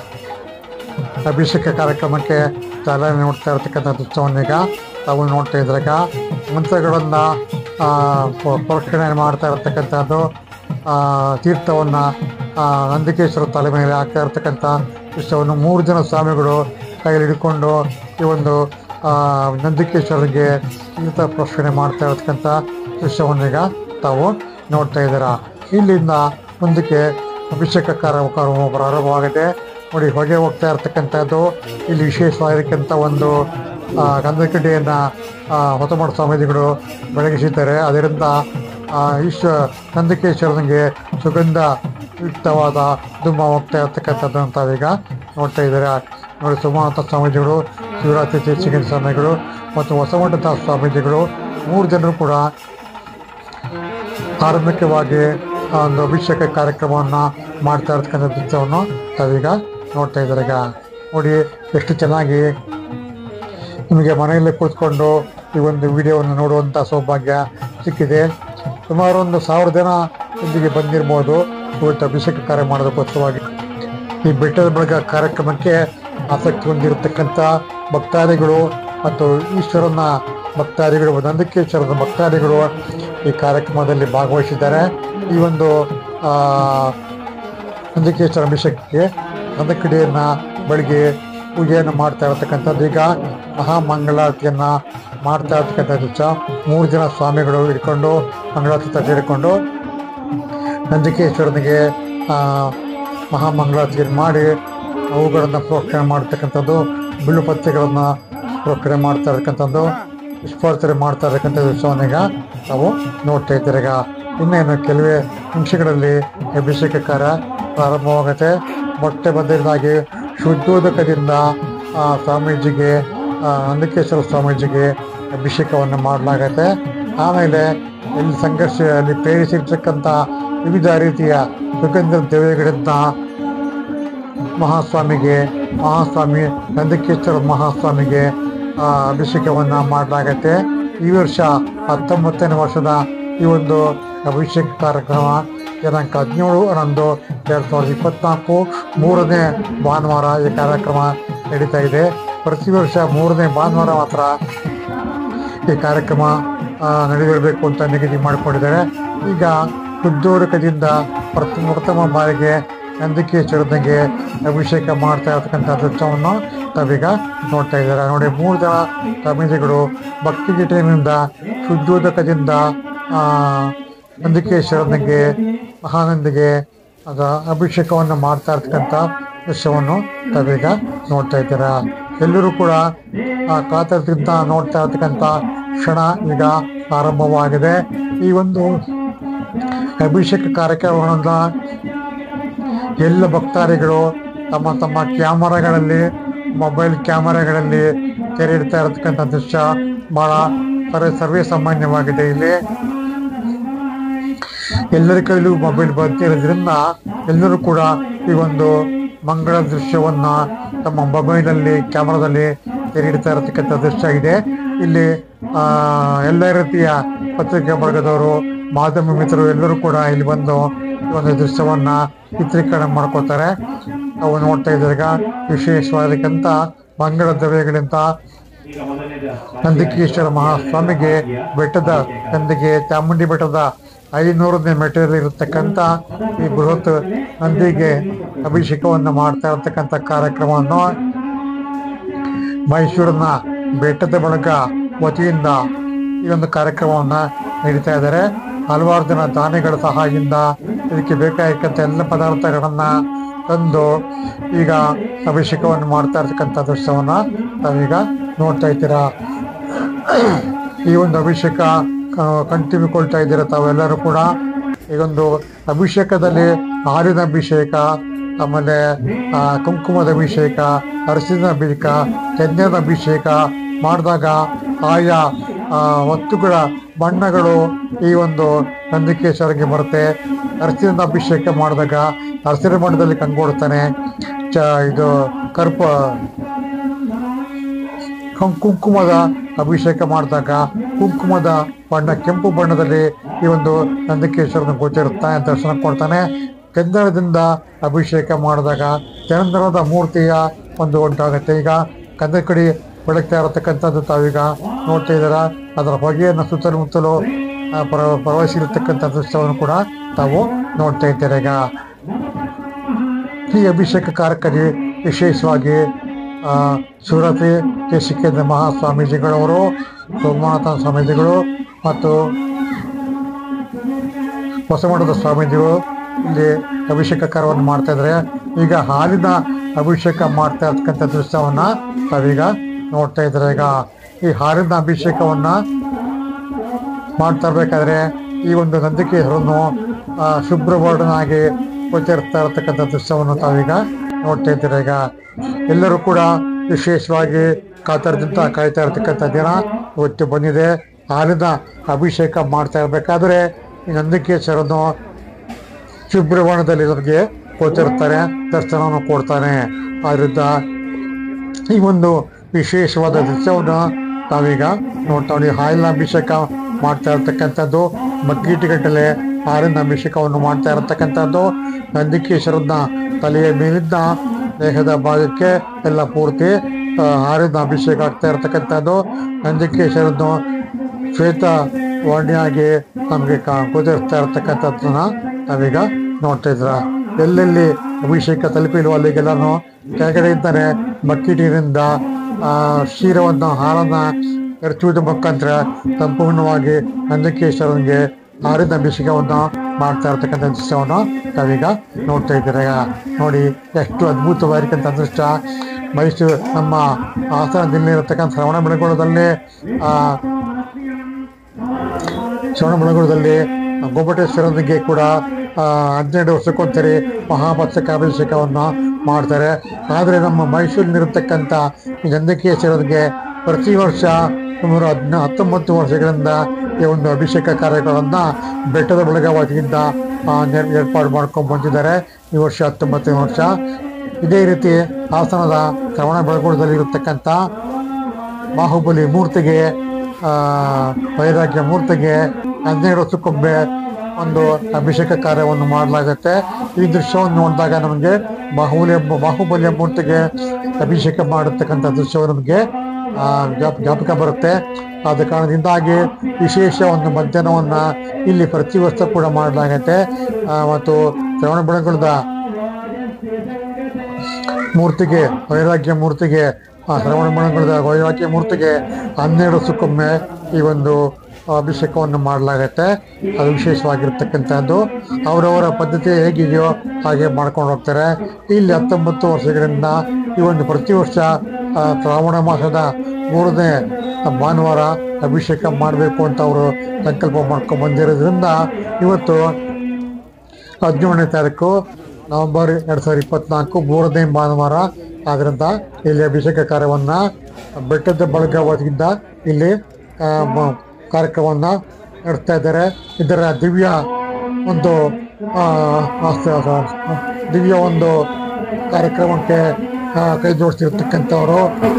ಅಭಿಷೇಕ ಕಾರ್ಯಕ್ರಮಕ್ಕೆ ಚಾಲನೆ ನೋಡ್ತಾ ಇರತಕ್ಕಂಥ ದೃಶ್ಯವನ್ನೀಗ ತಾವು ನೋಡ್ತಾ ಇದ್ರಾಗ ಮಂತ್ರಗಳನ್ನ ಆ, ಪ್ರ- ಪ್ರೋಕ್ಷಣೆ ಮಾಡ್ತಾ ಇರತಕ್ಕಂಥದ್ದು ಆ, ತೀರ್ಥವನ್ನ ಆ, ನಂದಿಕೇಶ್ವರ ತಲೆ ಮೇಲೆ ಹಾಕ್ತಾ ಇರತಕ್ಕಂಥ ದೃಶ್ಯವನ್ನು ಮೂರು ಜನ ಸ್ವಾಮಿಗಳು ಕೈಯಲ್ಲಿ ಹಿಡ್ಕೊಂಡು ಈ ಒಂದು ಆ, ನಂದಿಕೇಶ್ವರನಿಗೆ ತೀರ್ಥ ಪ್ರೋಕ್ಷಣೆ ಮಾಡ್ತಾ ಇರತಕ್ಕಂಥ ದೃಶ್ಯವನ್ನೀಗ ತಾವು ನೋಡ್ತಾ ಇದ್ದೀರಾ ಇಲ್ಲಿಂದ ಮುಂದಕ್ಕೆ ಅಭಿಷೇಕ ಕಾರ್ಯಕ್ರಮ ಪ್ರಾರಂಭವಾಗಿದೆ ನೋಡಿ ಹೊಗೆ ಹೋಗ್ತಾ ಇರ್ತಕ್ಕಂಥದ್ದು ಇಲ್ಲಿ ವಿಶೇಷವಾಗಿರ್ತಕ್ಕಂಥ ಒಂದು ಆ, ಗಂಧಕಡ್ಡಿಯನ್ನ ಆ, ಹೊಸಮಠ ಸ್ವಾಮೀಜಿಗಳು ಬೆಳಗಿಸಿದ್ದಾರೆ ಅದರಿಂದ ಆ, ಈಶ್ವ ನಂದಿಕೇಶ್ವರನಿಗೆ ಸುಗಂಧ ಯುಕ್ತವಾದ ಧೂಮ ಹೋಗ್ತಾ ಇರ್ತಕ್ಕಂಥದ್ದನ್ನು ತಾವೀಗ ನೋಡ್ತಾ ಇದ್ದಾರೆ ನೋಡಿ ಸೋಮನಾಥ ಸ್ವಾಮೀಜಿಗಳು ಶಿವರಾತ್ರಿ ದೇಶಿಕೇಂದ್ರ ಸ್ವಾಮಿಗಳು ಮತ್ತು ಹೊಸಮಠದ ಸ್ವಾಮೀಜಿಗಳು ಮೂರು ಜನರು ಕೂಡ ಆರಂಭಿಕವಾಗಿ ಆ ಒಂದು ಅಭಿಷೇಕ ಕಾರ್ಯಕ್ರಮವನ್ನು ಮಾಡ್ತಾ ಇರ್ತಕ್ಕಂಥ ದೃಶ್ಯವನ್ನು ತಾವೀಗ ನೋಡ್ತಾ ಇದ್ದಾರೆ ಈಗ ನೋಡಿ ಎಷ್ಟು ಚೆನ್ನಾಗಿ ನಿಮಗೆ ಮನೆಯಲ್ಲೇ ಕೂತ್ಕೊಂಡು ಈ ಒಂದು ವಿಡಿಯೋವನ್ನು ನೋಡುವಂಥ ಸೌಭಾಗ್ಯ ಸಿಕ್ಕಿದೆ ಸುಮಾರು ಒಂದು ಸಾವಿರ ಜನ ಇಲ್ಲಿಗೆ ಬಂದಿರ್ಬೋದು ಇವತ್ತು ಅಭಿಷೇಕ ಕಾರ್ಯ ಮಾಡೋದಕ್ಕೋಸ್ಕರವಾಗಿ ಈ ಬೆಟ್ಟದ ಬಳಗ ಕಾರ್ಯಕ್ರಮಕ್ಕೆ ಆಸಕ್ತಿ ಹೊಂದಿರತಕ್ಕಂಥ ಭಕ್ತಾದಿಗಳು ಮತ್ತು ಈಶ್ವರನ ಭಕ್ತಾದಿಗಳು ನಂದಿಕೇಶ್ವರದ ಭಕ್ತಾದಿಗಳು ಈ ಕಾರ್ಯಕ್ರಮದಲ್ಲಿ ಭಾಗವಹಿಸಿದ್ದಾರೆ ಈ ಒಂದು ಆ, ನಂದಿಕೇಶ್ವರ ಅಭಿಷೇಕಕ್ಕೆ ನಂದಕಡಿಯನ್ನು ಬೆಳಿಗ್ಗೆ ಪೂಜೆಯನ್ನು ಮಾಡ್ತಾ ಇರತಕ್ಕಂಥದ್ದು ಈಗ ಮಹಾಮಂಗಳಾರತಿಯನ್ನು ಮಾಡ್ತಾ ಇರ್ತಕ್ಕಂಥ ದಿವಸ ಮೂರು ಜನ ಸ್ವಾಮಿಗಳು ಹಿಡ್ಕೊಂಡು ಮಂಗಳಾರತಿ ತಟ್ಟೆ ಹಿಡ್ಕೊಂಡು ನಂದಿಕೇಶ್ವರನಿಗೆ ಆ, ಮಹಾಮಂಗಳಾರತಿಯನ್ನು ಮಾಡಿ ಅವುಗಳನ್ನು ಪ್ರೋಕ್ಷಣೆ ಮಾಡ್ತಕ್ಕಂಥದ್ದು ಬಿಲ್ಲುಪತ್ರಿಗಳನ್ನು ಪ್ರೋಕ್ಷಣೆ ಮಾಡ್ತಾ ಇರ್ತಕ್ಕಂಥದ್ದು ಪುಷ್ಪಾರ್ಚನೆ ಮಾಡ್ತಾ ಇರ್ತಕ್ಕಂಥ ದಿವಸವನ್ನೀಗ ನಾವು ನೋಡ್ತಾ ಇದ್ದೀರಿ ಈಗ ಇನ್ನೇನು ಕೆಲವೇ ನಿಮಿಷಗಳಲ್ಲಿ ಅಭಿಷೇಕ ಕಾರ್ಯ ಪ್ರಾರಂಭವಾಗುತ್ತೆ ಮೊಟ್ಟೆ ಮೊದಲನೇದಾಗಿ ಶುದ್ಧೋದಕದಿಂದ ಆ, ಸ್ವಾಮೀಜಿಗೆ ಆ, ನಂದಿಕೇಶ್ವರ ಸ್ವಾಮೀಜಿಗೆ ಅಭಿಷೇಕವನ್ನು ಮಾಡಲಾಗತ್ತೆ ಆಮೇಲೆ ಇಲ್ಲಿ ಸಂಘರ್ಷ ಅಲ್ಲಿ ಪ್ರೇರಿಸಿರ್ತಕ್ಕಂಥ ವಿವಿಧ ರೀತಿಯ ಸುಗಂಧ ದ್ರವ್ಯಗಳಿಂದ ಮಹಾಸ್ವಾಮಿಗೆ ಮಹಾಸ್ವಾಮಿ ನಂದಿಕೇಶ್ವರ ಮಹಾಸ್ವಾಮಿಗೆ ಆ, ಅಭಿಷೇಕವನ್ನು ಮಾಡಲಾಗತ್ತೆ ಈ ವರ್ಷ ಹತ್ತೊಂಬತ್ತನೇ ವರ್ಷದ ಈ ಒಂದು ಅಭಿಷೇಕ ಕಾರ್ಯಕ್ರಮ ದಿನಾಂಕ ಹದಿನೇಳು ಹನ್ನೊಂದು ಎರಡು ಸಾವಿರದ ಇಪ್ಪತ್ನಾಲ್ಕು ಮೂರನೇ ಭಾನುವಾರ ಈ ಕಾರ್ಯಕ್ರಮ ನಡೀತಾ ಇದೆ ಪ್ರತಿ ವರ್ಷ ಮೂರನೇ ಭಾನುವಾರ ಮಾತ್ರ ಈ ಕಾರ್ಯಕ್ರಮ ಆ, ನಡೆದಿರಬೇಕು ಅಂತ ನಿಗದಿ ಮಾಡಿಕೊಂಡಿದ್ದಾರೆ ಈಗ ಶುದ್ಧೋದಕದಿಂದ ಪ್ರಥಮ ಪ್ರಥಮ ಬಾರಿಗೆ ನಂದಿಕೇಶ್ವರನಿಗೆ ಅಭಿಷೇಕ ಮಾಡ್ತಾ ಇರ್ತಕ್ಕಂಥ ದೃಶ್ಯವನ್ನು ತಾವೀಗ ನೋಡ್ತಾ ಇದ್ದಾರೆ ನೋಡಿ ಮೂರು ಜನ ಸ್ವಾಮೀಜಿಗಳು ಭಕ್ತಿಗೀಟೆಯಿಂದ ಶುದ್ಧೋದಕದಿಂದ ಆ, ನಂದಿಕೇಶ್ವರನಿಗೆ ಮಹಾನಂದಿಗೆ ಅದ ಅಭಿಷೇಕವನ್ನು ಮಾಡ್ತಾ ಇರ್ತಕ್ಕಂಥ ದೃಶ್ಯವನ್ನು ತಾವೀಗ ನೋಡ್ತಾ ಇದ್ದೀರಾ ಎಲ್ಲರೂ ಕೂಡ ಆ ಕಾತರದಿಂದ ನೋಡ್ತಾ ಇರ್ತಕ್ಕಂಥ ಕ್ಷಣ ಈಗ ಆರಂಭವಾಗಿದೆ ಈ ಒಂದು ಅಭಿಷೇಕ ಕಾರ್ಯಕ್ರಮವನ್ನು ಎಲ್ಲ ಭಕ್ತಾದಿಗಳು ತಮ್ಮ ತಮ್ಮ ಕ್ಯಾಮರಾಗಳಲ್ಲಿ ಮೊಬೈಲ್ ಕ್ಯಾಮರಾಗಳಲ್ಲಿ ತೆರೆ ಇಡ್ತಾ ಇರತಕ್ಕಂಥ ದೃಶ್ಯ ಬಹಳ ಸರ್ವೇ ಸರ್ವೇ ಸಾಮಾನ್ಯವಾಗಿದೆ ಇಲ್ಲಿ ಎಲ್ಲರ ಕೈಲೂ ಮೊಬೈಲ್ ಬರ್ತಿರೋದ್ರಿಂದ ಎಲ್ಲರೂ ಕೂಡ ಈ ಒಂದು ಮಂಗಳ ದೃಶ್ಯವನ್ನ ತಮ್ಮ ಮೊಬೈಲಲ್ಲಿ ಕ್ಯಾಮರಾದಲ್ಲಿ ತೆರೆ ಇಡ್ತಾ ಇರತಕ್ಕಂಥ ದೃಶ್ಯ ಇದೆ ಇಲ್ಲಿ ಆ, ಎಲ್ಲ ರೀತಿಯ ಪತ್ರಿಕೆ ವರ್ಗದವರು ಮಾಧ್ಯಮ ಮಿತ್ರರು ಎಲ್ಲರೂ ಕೂಡ ಇಲ್ಲಿ ಬಂದು ಈ ಒಂದು ದೃಶ್ಯವನ್ನ ಚಿತ್ರೀಕರಣ ಮಾಡ್ಕೋತಾರೆ ನಾವು ನೋಡ್ತಾ ಇದ್ದಾಗ ವಿಶೇಷವಾದಕ್ಕಂಥ ಮಂಗಳ ದ್ರವ್ಯಗಳಿಂದ ನಂದಿಕೇಶ್ವರ ಮಹಾಸ್ವಾಮಿಗೆ ಬೆಟ್ಟದ ನಂದಿಗೆ ಚಾಮುಂಡಿ ಬೆಟ್ಟದ ಐನೂರನೇ ಮೆಟೀರಿಯಲ್ ಇರತಕ್ಕಂಥ ಈ ಬೃಹತ್ ನಂದಿಗೆ ಅಭಿಷೇಕವನ್ನು ಮಾಡ್ತಾ ಇರತಕ್ಕಂಥ ಕಾರ್ಯಕ್ರಮವನ್ನು ಮೈಸೂರಿನ ಬೆಟ್ಟದ ಬಳಗ ವತಿಯಿಂದ ಈ ಒಂದು ಕಾರ್ಯಕ್ರಮವನ್ನು ನಡೀತಾ ಇದ್ದಾರೆ ಹಲವಾರು ಜನ ದಾನಿಗಳ ಸಹಾಯದಿಂದ ಇದಕ್ಕೆ ಬೇಕಾಗಿರ್ತಕ್ಕಂಥ ಎಲ್ಲ ಪದಾರ್ಥಗಳನ್ನ ತಂದು ಈಗ ಅಭಿಷೇಕವನ್ನು ಮಾಡ್ತಾ ಇರ್ತಕ್ಕಂಥ ದೃಶ್ಯವನ್ನ ತಾವೀಗ ನೋಡ್ತಾ ಇದ್ದೀರಾ ಈ ಒಂದು ಅಭಿಷೇಕ ಕಣ್ತುಂಬಿಕೊಳ್ತಾ ಇದ್ದೀರಾ ತಾವೆಲ್ಲರೂ ಕೂಡ ಈ ಒಂದು ಅಭಿಷೇಕದಲ್ಲಿ ಹಾಲಿನ ಅಭಿಷೇಕ ಆಮೇಲೆ ಆ, ಕುಂಕುಮದ ಅಭಿಷೇಕ ಅರಸಿನ ಅಭಿಷೇಕ ಚಂದನದ ಅಭಿಷೇಕ ಮಾಡಿದಾಗ ಆಯಾ ಆ, ವಸ್ತುಗಳ ಬಣ್ಣಗಳು ಈ ಒಂದು ನಂದಿಕೇಶ್ವರಗೆ ಬರುತ್ತೆ ಅರಸಿನ ಅಭಿಷೇಕ ಮಾಡಿದಾಗ ಅರಸಿನ ಬಣ್ಣದಲ್ಲಿ ಕಂಗೊಡ್ತಾನೆ ಚ ಇದು ಕರ್ಪ ಕಂ- ಕುಂಕುಮದ ಅಭಿಷೇಕ ಮಾಡಿದಾಗ ಕುಂಕುಮದ ಬಣ್ಣ ಕೆಂಪು ಬಣ್ಣದಲ್ಲಿ ಈ ಒಂದು ನಂದಿಕೇಶ್ವರನ ಗೋಚರಿಸ್ತಾನೆ ದರ್ಶನ ಕೊಡ್ತಾನೆ ಚಂದನದಿಂದ ಅಭಿಷೇಕ ಮಾಡಿದಾಗ ಚಂದ್ರದ ಮೂರ್ತಿಯ ಒಂದು ಉಂಟಾಗುತ್ತೆ ಈಗ ಕಂದ ಕಡೆ ಬೆಳಗ್ತಾ ಇರತಕ್ಕಂಥದ್ದು ತಾವೀಗ ನೋಡ್ತಾ ಇದ್ದೀರಾ ಅದರ ಹೊಗೆಯನ್ನು ಸುತ್ತಮುತ್ತಲು ಆ, ಪರ ಪ್ರವಹಿಸಿರ್ತಕ್ಕಂಥ ದೃಶ್ಯವನ್ನು ಕೂಡ ತಾವು ನೋಡ್ತಾ ಇದ್ದೀರಾ ಈಗ ಈ ಅಭಿಷೇಕ ಕಾರ್ಯಕ್ರಮ ವಿಶೇಷವಾಗಿ ಆ, ಸುರತಿ ಕೇಶಿಕೇಂದ್ರ ಮಹಾಸ್ವಾಮೀಜಿಗಳವರು ಸೋಮನಾಥ ಸ್ವಾಮೀಜಿಗಳು ಮತ್ತು ಹೊಸಮಠದ ಸ್ವಾಮೀಜಿಗಳು ಇಲ್ಲಿ ಅಭಿಷೇಕ ಕಾರ್ಯವನ್ನು ಮಾಡ್ತಾ ಇದ್ದಾರೆ ಈಗ ಹಾಲಿನ ಅಭಿಷೇಕ ಮಾಡ್ತಾ ಇರ್ತಕ್ಕಂಥ ದೃಶ್ಯವನ್ನ ತಾವೀಗ ನೋಡ್ತಾ ಇದ್ದಾರೆ ಈಗ ಈ ಹಾಲಿನ ಅಭಿಷೇಕವನ್ನ ಮಾಡ್ತಾ ಇರ್ಬೇಕಾದ್ರೆ ಈ ಒಂದು ನಂದಿಕೇಶ್ವರನ್ನು ಆ, ಶುಭ್ರವರ್ಣನಾಗಿ ಗೋಚರಿಸ್ತಾ ಇರತಕ್ಕಂಥ ದೃಶ್ಯವನ್ನು ತಾವೀಗ ನೋಡ್ತಾ ಇದ್ದೀರಾ ಈಗ ಎಲ್ಲರೂ ಕೂಡ ವಿಶೇಷವಾಗಿ ಕಾತರದಿಂದ ಕಾಯ್ತಾ ಇರತಕ್ಕಂಥ ದಿನ ಇವತ್ತು ಬಂದಿದೆ ಹಾಲಿನ ಅಭಿಷೇಕ ಮಾಡ್ತಾ ಇರಬೇಕಾದ್ರೆ ಈ ನಂದಿಕೇಶ್ವರನು ಶುಭ್ರವರ್ಣದಲ್ಲಿ ನಮಗೆ ಗೋಚರಿಸ್ತಾರೆ ದರ್ಶನವನ್ನು ಕೊಡ್ತಾನೆ ಆದ್ರಿಂದ ಈ ಒಂದು ವಿಶೇಷವಾದ ದೃಶ್ಯವನ್ನು ನಾವೀಗ ನೋಡ್ತಾ ನೋಡಿ ಹಾಲಿನ ಅಭಿಷೇಕ ಮಾಡ್ತಾ ಇರ್ತಕ್ಕಂಥದ್ದು ಮಗ್ಗೀಟುಗಟ್ಟಲೆ ಹಾಲಿನ ಅಭಿಷೇಕವನ್ನು ಮಾಡ್ತಾ ಇರತಕ್ಕಂಥದ್ದು ನಂದಿಕೇಶ್ವರನ ತಲೆಯ ಮೇಲಿದ್ದ ದೇಹದ ಭಾಗಕ್ಕೆ ಎಲ್ಲ ಪೂರ್ತಿ ಆ, ಹಾರಿನ ಅಭಿಷೇಕ ಆಗ್ತಾ ಇರತಕ್ಕಂಥದ್ದು ನಂದಿಕೇಶ್ವರನ್ನು ಶ್ವೇತ ವರ್ಣಿಯಾಗಿ ನಮಗೆ ಗೋಚರಿಸ್ತಾ ಇರತಕ್ಕಂಥದ್ದನ್ನ ನಾವೀಗ ನೋಡ್ತಾ ಇದ್ರ ಎಲ್ಲೆಲ್ಲಿ ಅಭಿಷೇಕ ತಲುಪಿಲ್ವೋ ಅಲ್ಲಿಗೆಲ್ಲಾನು ಕೆಳಗಡೆಯಿಂದಲೇ ಬಕ್ಕಿಟಿನಿಂದ ಆ ಕ್ಷೀರವನ್ನು ಹಾಲನ್ನ ಎರಚುವುದರ ಮುಖಾಂತರ ಸಂಪೂರ್ಣವಾಗಿ ನಂದಿಕೇಶ್ವರನಿಗೆ ಹಾರಿದ ಅಭಿಷೇಕವನ್ನು ಮಾಡ್ತಾ ಇರ್ತಕ್ಕಂಥ ದೃಶ್ಯವನ್ನು ನಾವೀಗ ನೋಡ್ತಾ ಇದ್ದೀರ ನೋಡಿ ಎಷ್ಟು ಅದ್ಭುತವಾಗಿರ್ತಕ್ಕಂಥ ಅದೃಷ್ಟ ಮೈಸೂರು ನಮ್ಮ ಹಾಸನದಲ್ಲಿರತಕ್ಕಂಥ ಶ್ರವಣ ಬೆಳಗೊಳದಲ್ಲಿ ಆ ಶ್ರವಣ ಬೆಳಗೊಳದಲ್ಲಿ ಗೋಪಟೇಶ್ವರನಿಗೆ ಕೂಡ ಆ, ಹನ್ನೆರಡು ವರ್ಷಕ್ಕೊಂದ್ಸರಿ ಮಹಾಪತ್ಸಕಾಭಿಷೇಕವನ್ನು ಮಾಡ್ತಾರೆ ಆದರೆ ನಮ್ಮ ಮೈಸೂರಿನಲ್ಲಿರತಕ್ಕಂಥ ಈ ನಂದಿಕೇಶ್ವರನಿಗೆ ಪ್ರತಿ ವರ್ಷ ಸುಮಾರು ಹದಿನ ಹತ್ತೊಂಬತ್ತು ವರ್ಷಗಳಿಂದ ಈ ಒಂದು ಅಭಿಷೇಕ ಕಾರ್ಯಗಳನ್ನು ಬೆಟ್ಟದ ಬೆಳಗಾವತಿಯಿಂದ ಆ, ನೆ- ಏರ್ಪಾಡು ಮಾಡ್ಕೊಂಡು ಬಂದಿದ್ದಾರೆ ಈ ವರ್ಷ ಹತ್ತೊಂಬತ್ತನೇ ವರ್ಷ ಇದೇ ರೀತಿ ಹಾಸನದ ಶ್ರವಣ ಬೆಳಗೊಳದಲ್ಲಿ ಇರತಕ್ಕಂಥ ಬಾಹುಬಲಿ ಮೂರ್ತಿಗೆ ಆ, ವೈರಾಗ್ಯ ಮೂರ್ತಿಗೆ ಹನ್ನೆರಡು ವರ್ಷಕ್ಕೊಮ್ಮೆ ಒಂದು ಅಭಿಷೇಕ ಕಾರ್ಯವನ್ನು ಮಾಡಲಾಗುತ್ತೆ ಈ ದೃಶ್ಯವನ್ನು ನೋಡಿದಾಗ ನಮಗೆ ಬಾಹುಬಲಿ ಎಂಬ ಬಾಹುಬಲಿಯ ಮೂರ್ತಿಗೆ ಅಭಿಷೇಕ ಮಾಡತಕ್ಕಂಥ ದೃಶ್ಯವು ನಮಗೆ ಆ, ಜ್ಞಾಪ ಜ್ಞಾಪಕ ಬರುತ್ತೆ ಆದ ಕಾರಣದಿಂದಾಗಿ ವಿಶೇಷ ಒಂದು ಮಧ್ಯಾಹ್ನವನ್ನು ಇಲ್ಲಿ ಪ್ರತಿ ವರ್ಷ ಕೂಡ ಮಾಡಲಾಗುತ್ತೆ ಆ, ಮತ್ತು ಶ್ರವಣ ಬೆಳಗೊಳದ ಮೂರ್ತಿಗೆ ವೈರಾಗ್ಯ ಮೂರ್ತಿಗೆ ಆ ಶ್ರವಣ ಬೆಳಗೊಳದ ವೈರಾಗ್ಯ ಮೂರ್ತಿಗೆ ಹನ್ನೆರಡು ವರ್ಷಕ್ಕೊಮ್ಮೆ ಈ ಒಂದು ಅಭಿಷೇಕವನ್ನು ಮಾಡಲಾಗತ್ತೆ ಅದು ವಿಶೇಷವಾಗಿರ್ತಕ್ಕಂಥದ್ದು ಅವರವರ ಪದ್ಧತಿ ಹೇಗಿದೆಯೋ ಹಾಗೆ ಮಾಡ್ಕೊಂಡು ಹೋಗ್ತಾರೆ ಇಲ್ಲಿ ಹತ್ತೊಂಬತ್ತು ವರ್ಷಗಳಿಂದ ಈ ಒಂದು ಪ್ರತಿ ವರ್ಷ ಆ, ಶ್ರಾವಣ ಮಾಸದ ಮೂರನೇ ಭಾನುವಾರ ಅಭಿಷೇಕ ಮಾಡಬೇಕು ಅಂತ ಅವರು ಸಂಕಲ್ಪ ಮಾಡ್ಕೊಂಡು ಬಂದಿರೋದ್ರಿಂದ ಇವತ್ತು ಹದಿನೇಳನೇ ತಾರೀಕು ನವೆಂಬರ್ ಎರಡು ಸಾವಿರದ ಇಪ್ಪತ್ನಾಲ್ಕು ಮೂರನೇ ಭಾನುವಾರ ಆದ್ದರಿಂದ ಇಲ್ಲಿ ಅಭಿಷೇಕ ಕಾರ್ಯವನ್ನು ಬೆಟ್ಟದ ಬಳಗದಿಂದ ಇಲ್ಲಿ ಆ, ಮ- ಕಾರ್ಯಕ್ರಮವನ್ನು ನಡೆಸ್ತಾ ಇದ್ದಾರೆ ಇದರ ದಿವ್ಯ ಒಂದು ಆ, ಆಸ್ತ- ಆ, ದಿವ್ಯ ಒಂದು ಕಾರ್ಯಕ್ರಮಕ್ಕೆ ಆ, ಕೈ ಜೋಡಿಸಿರ್ತಕ್ಕಂಥವರು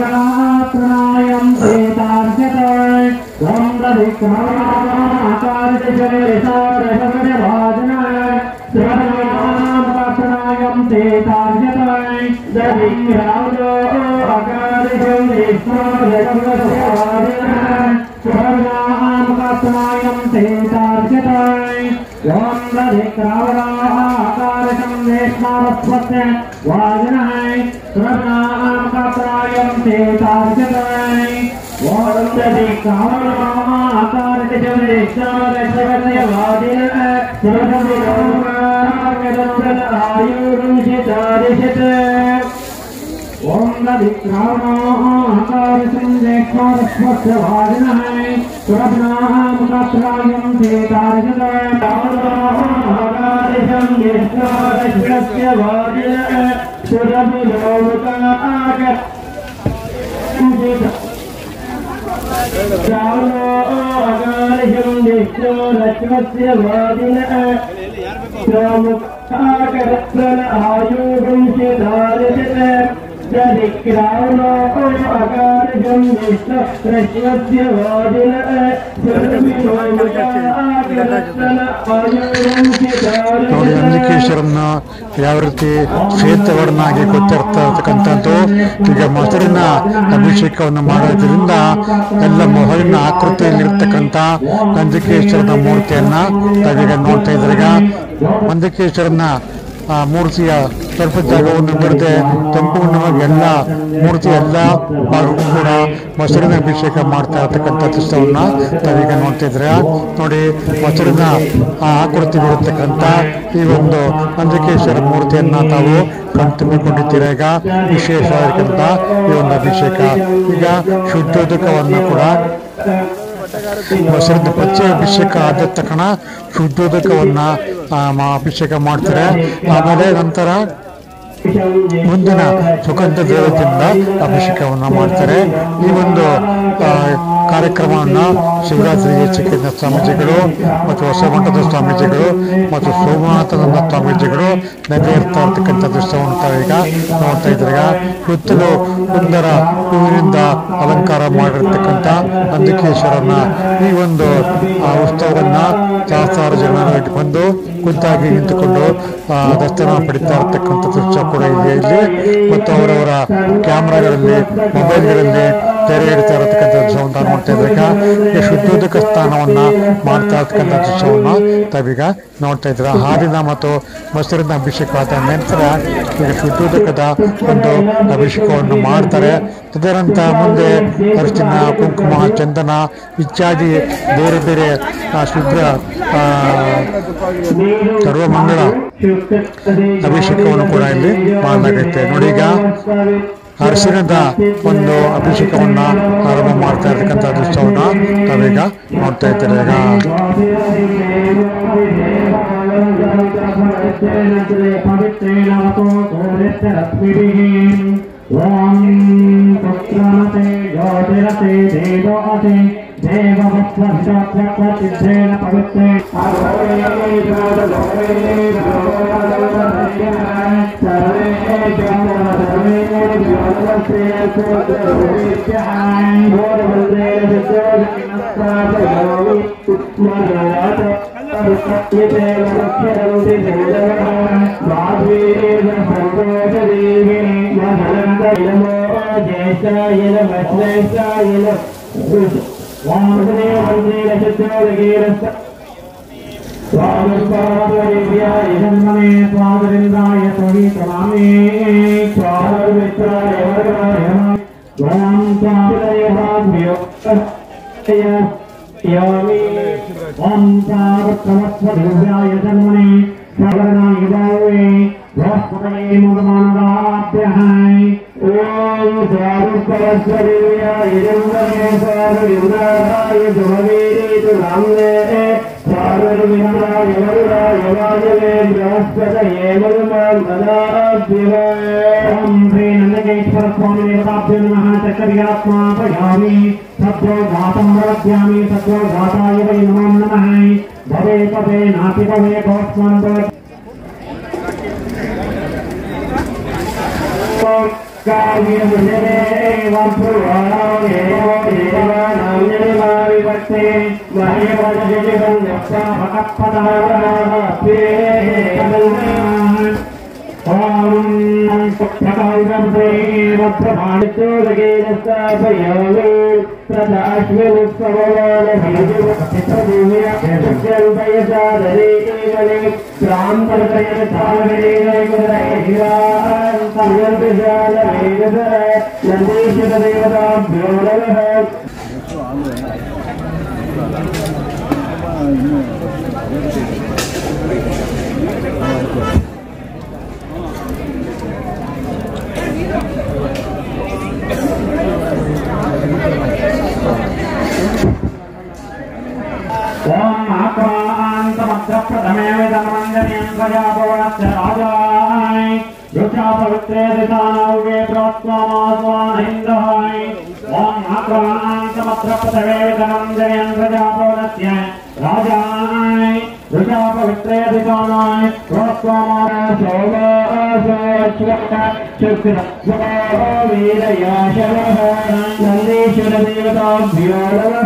ಓಂ ಶ್ರಾವಣಾಕಾರಸಂದೇಶ್ವರಸ್ವಸ್ಯವಾದಿನಃ ಸುರಭ್ನಾಮಕಾಶ್ರಾಯಂ ಸೇತಾರಜನಾಕಾರಸಂದೇಶ್ವರಸ್ವಸ್ಯವಾದಿನಃ ಸುರಭಿಲೋಕಾಕ ನೋಡಿ ನಂದಿಕೇಶ್ವರನ್ನ ಯಾವ ರೀತಿ ಶ್ವೇತವರ್ಣಾಗಿ ಗೊತ್ತಿರ್ತಕ್ಕಂಥದ್ದು ಈಗ ಮೊಸರಿನ ಅಭಿಷೇಕವನ್ನು ಮಾಡೋದ್ರಿಂದ ಎಲ್ಲ ಮೊಹರಿನ ಆಕೃತಿಯಲ್ಲಿರ್ತಕ್ಕಂಥ ನಂದಿಕೇಶ್ವರನ ಮೂರ್ತಿಯನ್ನ ನಾವೀಗ ನೋಡ್ತಾ ಇದ್ರೆ ಈಗ ನಂದಿಕೇಶ್ವರನ ಆ ಮೂರ್ತಿಯ ಸ್ವಲ್ಪ ಜಾಗವನ್ನು ಬಿಡದೆ ಸಂಪೂರ್ಣವಾಗಿ ಎಲ್ಲ ಮೂರ್ತಿ ಎಲ್ಲ ಭಾಗಕ್ಕೂ ಕೂಡ ಮೊಸರಿನ ಅಭಿಷೇಕ ಮಾಡ್ತಾ ಇರ್ತಕ್ಕಂಥ ದೃಶ್ಯವನ್ನ ತಾವೀಗ ನೋಡ್ತಾ ಇದ್ರೆ ನೋಡಿ ಮೊಸರಿನ ಆ ಆಕೃತಿ ಬರತಕ್ಕಂಥ ಈ ಒಂದು ನಂದಿಕೇಶ್ವರ ಮೂರ್ತಿಯನ್ನ ತಾವು ಕಣ್ತುಂಬಿಕೊಂಡಿದ್ದೀರ ಈಗ ವಿಶೇಷವಾಗಿರ್ತಕ್ಕಂಥ ಈ ಒಂದು ಅಭಿಷೇಕ ಈಗ ಶುದ್ಧೋದಕವನ್ನು ಕೂಡ ಮೊಸರಿನ ಪಚ್ಚೆ ಅಭಿಷೇಕ ಆದ ತಕ್ಷಣ ಶುದ್ಧೋದಕವನ್ನ ಆ, ಮ- ಅಭಿಷೇಕ ಮಾಡ್ತಾರೆ ಆಮೇಲೆ ನಂತರ ಮುಂದಿನ ಸುಗಂಧ ದೇವತೆಯಿಂದ ಅಭಿಷೇಕವನ್ನು ಮಾಡ್ತಾರೆ ಈ ಒಂದು ಆ, ಕಾರ್ಯಕ್ರಮವನ್ನು ಶಿವರಾತ್ರಿ ಚಿಕ್ಕಣ್ಣ ಸ್ವಾಮೀಜಿಗಳು ಮತ್ತು ಹೊಸಮಠದ ಸ್ವಾಮೀಜಿಗಳು ಮತ್ತು ಸೋಮನಾಥನಂದ ಸ್ವಾಮೀಜಿಗಳು ನೆರವೇರ್ತಾ ಇರ್ತಕ್ಕಂಥ ದೃಶ್ಯವನ್ನು ತಾವೀಗ ನೋಡ್ತಾ ಇದ್ರಾಗ ಸುತ್ತಲೂ ಸುಂದರ ಹೂವಿನಿಂದ ಅಲಂಕಾರ ಮಾಡಿರ್ತಕ್ಕಂಥ ನಂದಿಕೇಶ್ವರನ ಈ ಒಂದು ಆ, ಉತ್ಸವವನ್ನ ಸಹಸ್ರಾರು ಜನ ಬಂದು ಖುದ್ದಾಗಿ ನಿಂತುಕೊಂಡು ಆ, ದರ್ಶನ ಪಡಿತಾ ಇರತಕ್ಕಂಥ ದೃಶ್ಯ ಕೂಡ ಇದೆ ಇಲ್ಲಿ ಮತ್ತು ಅವರವರ ಕ್ಯಾಮ್ರಾಗಳಲ್ಲಿ ಮೊಬೈಲ್ಗಳಲ್ಲಿ ತೆರೆ ಹಿಡಿತಾ ಇರತಕ್ಕಂಥ ದೃಶ್ಯವನ್ನು ತಾವು ನೋಡ್ತಾ ಇದ್ದಾಗ ಈ ಶುದ್ಧೋದಕ ಸ್ನಾನವನ್ನ ಮಾಡ್ತಾ ಇರ್ತಕ್ಕಂಥ ದೃಶ್ಯವನ್ನ ತಾವೀಗ ನೋಡ್ತಾ ಇದ್ದೀರಾ ಹಾಲಿನ ಮತ್ತು ಮೊಸರಿನ ಅಭಿಷೇಕವಾದ ನಂತರ ಈಗ ಶುದ್ಧೋದಕದ ಒಂದು ಅಭಿಷೇಕವನ್ನು ಮಾಡ್ತಾರೆ ತದನಂತರ ಮುಂದೆ ಅರಿಶಿನ ಕುಂಕುಮ ಚಂದನ ಇತ್ಯಾದಿ ಬೇರೆ ಬೇರೆ ಆ, ಶುಭ್ರ ಆ, ಸರ್ವಮಂಗಳ ಅಭಿಷೇಕವನ್ನು ಕೂಡ ಇಲ್ಲಿ ಮಾಡಲಾಗುತ್ತೆ ನೋಡಿ ಈಗ ಅರಿಶಿಣದ ಒಂದು ಅಭಿಷೇಕವನ್ನ ಆರಂಭ ಮಾಡ್ತಾ ಇರ್ತಕ್ಕಂಥ ದೃಶ್ಯವನ್ನ ತಾವೀಗ ನೋಡ್ತಾ ಇದ್ದೀರಾ ಈಗ ಓಂ ಪುತ್ರಮತೆ ಜ್ಯೋತಿರತೆ ದೇವತೆ ದೇವವತ್ಸಿದ್ದೇನ ಪವಿತ್ರೇ ವಂದೇ स्वागताय जन्मने स्वागरिन्दाय त्वयि प्रणामे स्वागवित्राय वर्गाय त्वां स्वागतयभाभ्यो यामि ॐ स्वागतमस्वदिव्याय जन्मने स्वागरणाय भावे बृहस्पतये मदमानदाभ्यः ॐ स्वागतमस्वदिव्याय जन्मने स्वागरिन्दाय ध्रुववीरे तु राम्ने శ్రీనందకేశ్వర స్వామి దేవతాభ్యో నమ చక్రయాత్మా పయామి సత్వో ఘాతం వరద్యామి సత్వో ఘాతాయ వై నమో నమ భవే పదే నాతి భవే భవస్మన్ ದೇವತಾ ओम आक्रान्तमद्रप्रथमे विदन्वन्दनीयं प्रजापवनस्य राजाय रुचा पवित्रे दिशानौगे प्रोत्वामास्वानिन्द्राय ओम आक्रान्तमद्रप्रथमे विदन्वन्दनीयं प्रजापवनस्य राजाय रुचा पवित्रे दिशानाय वीरयाशवः देवताभ्यो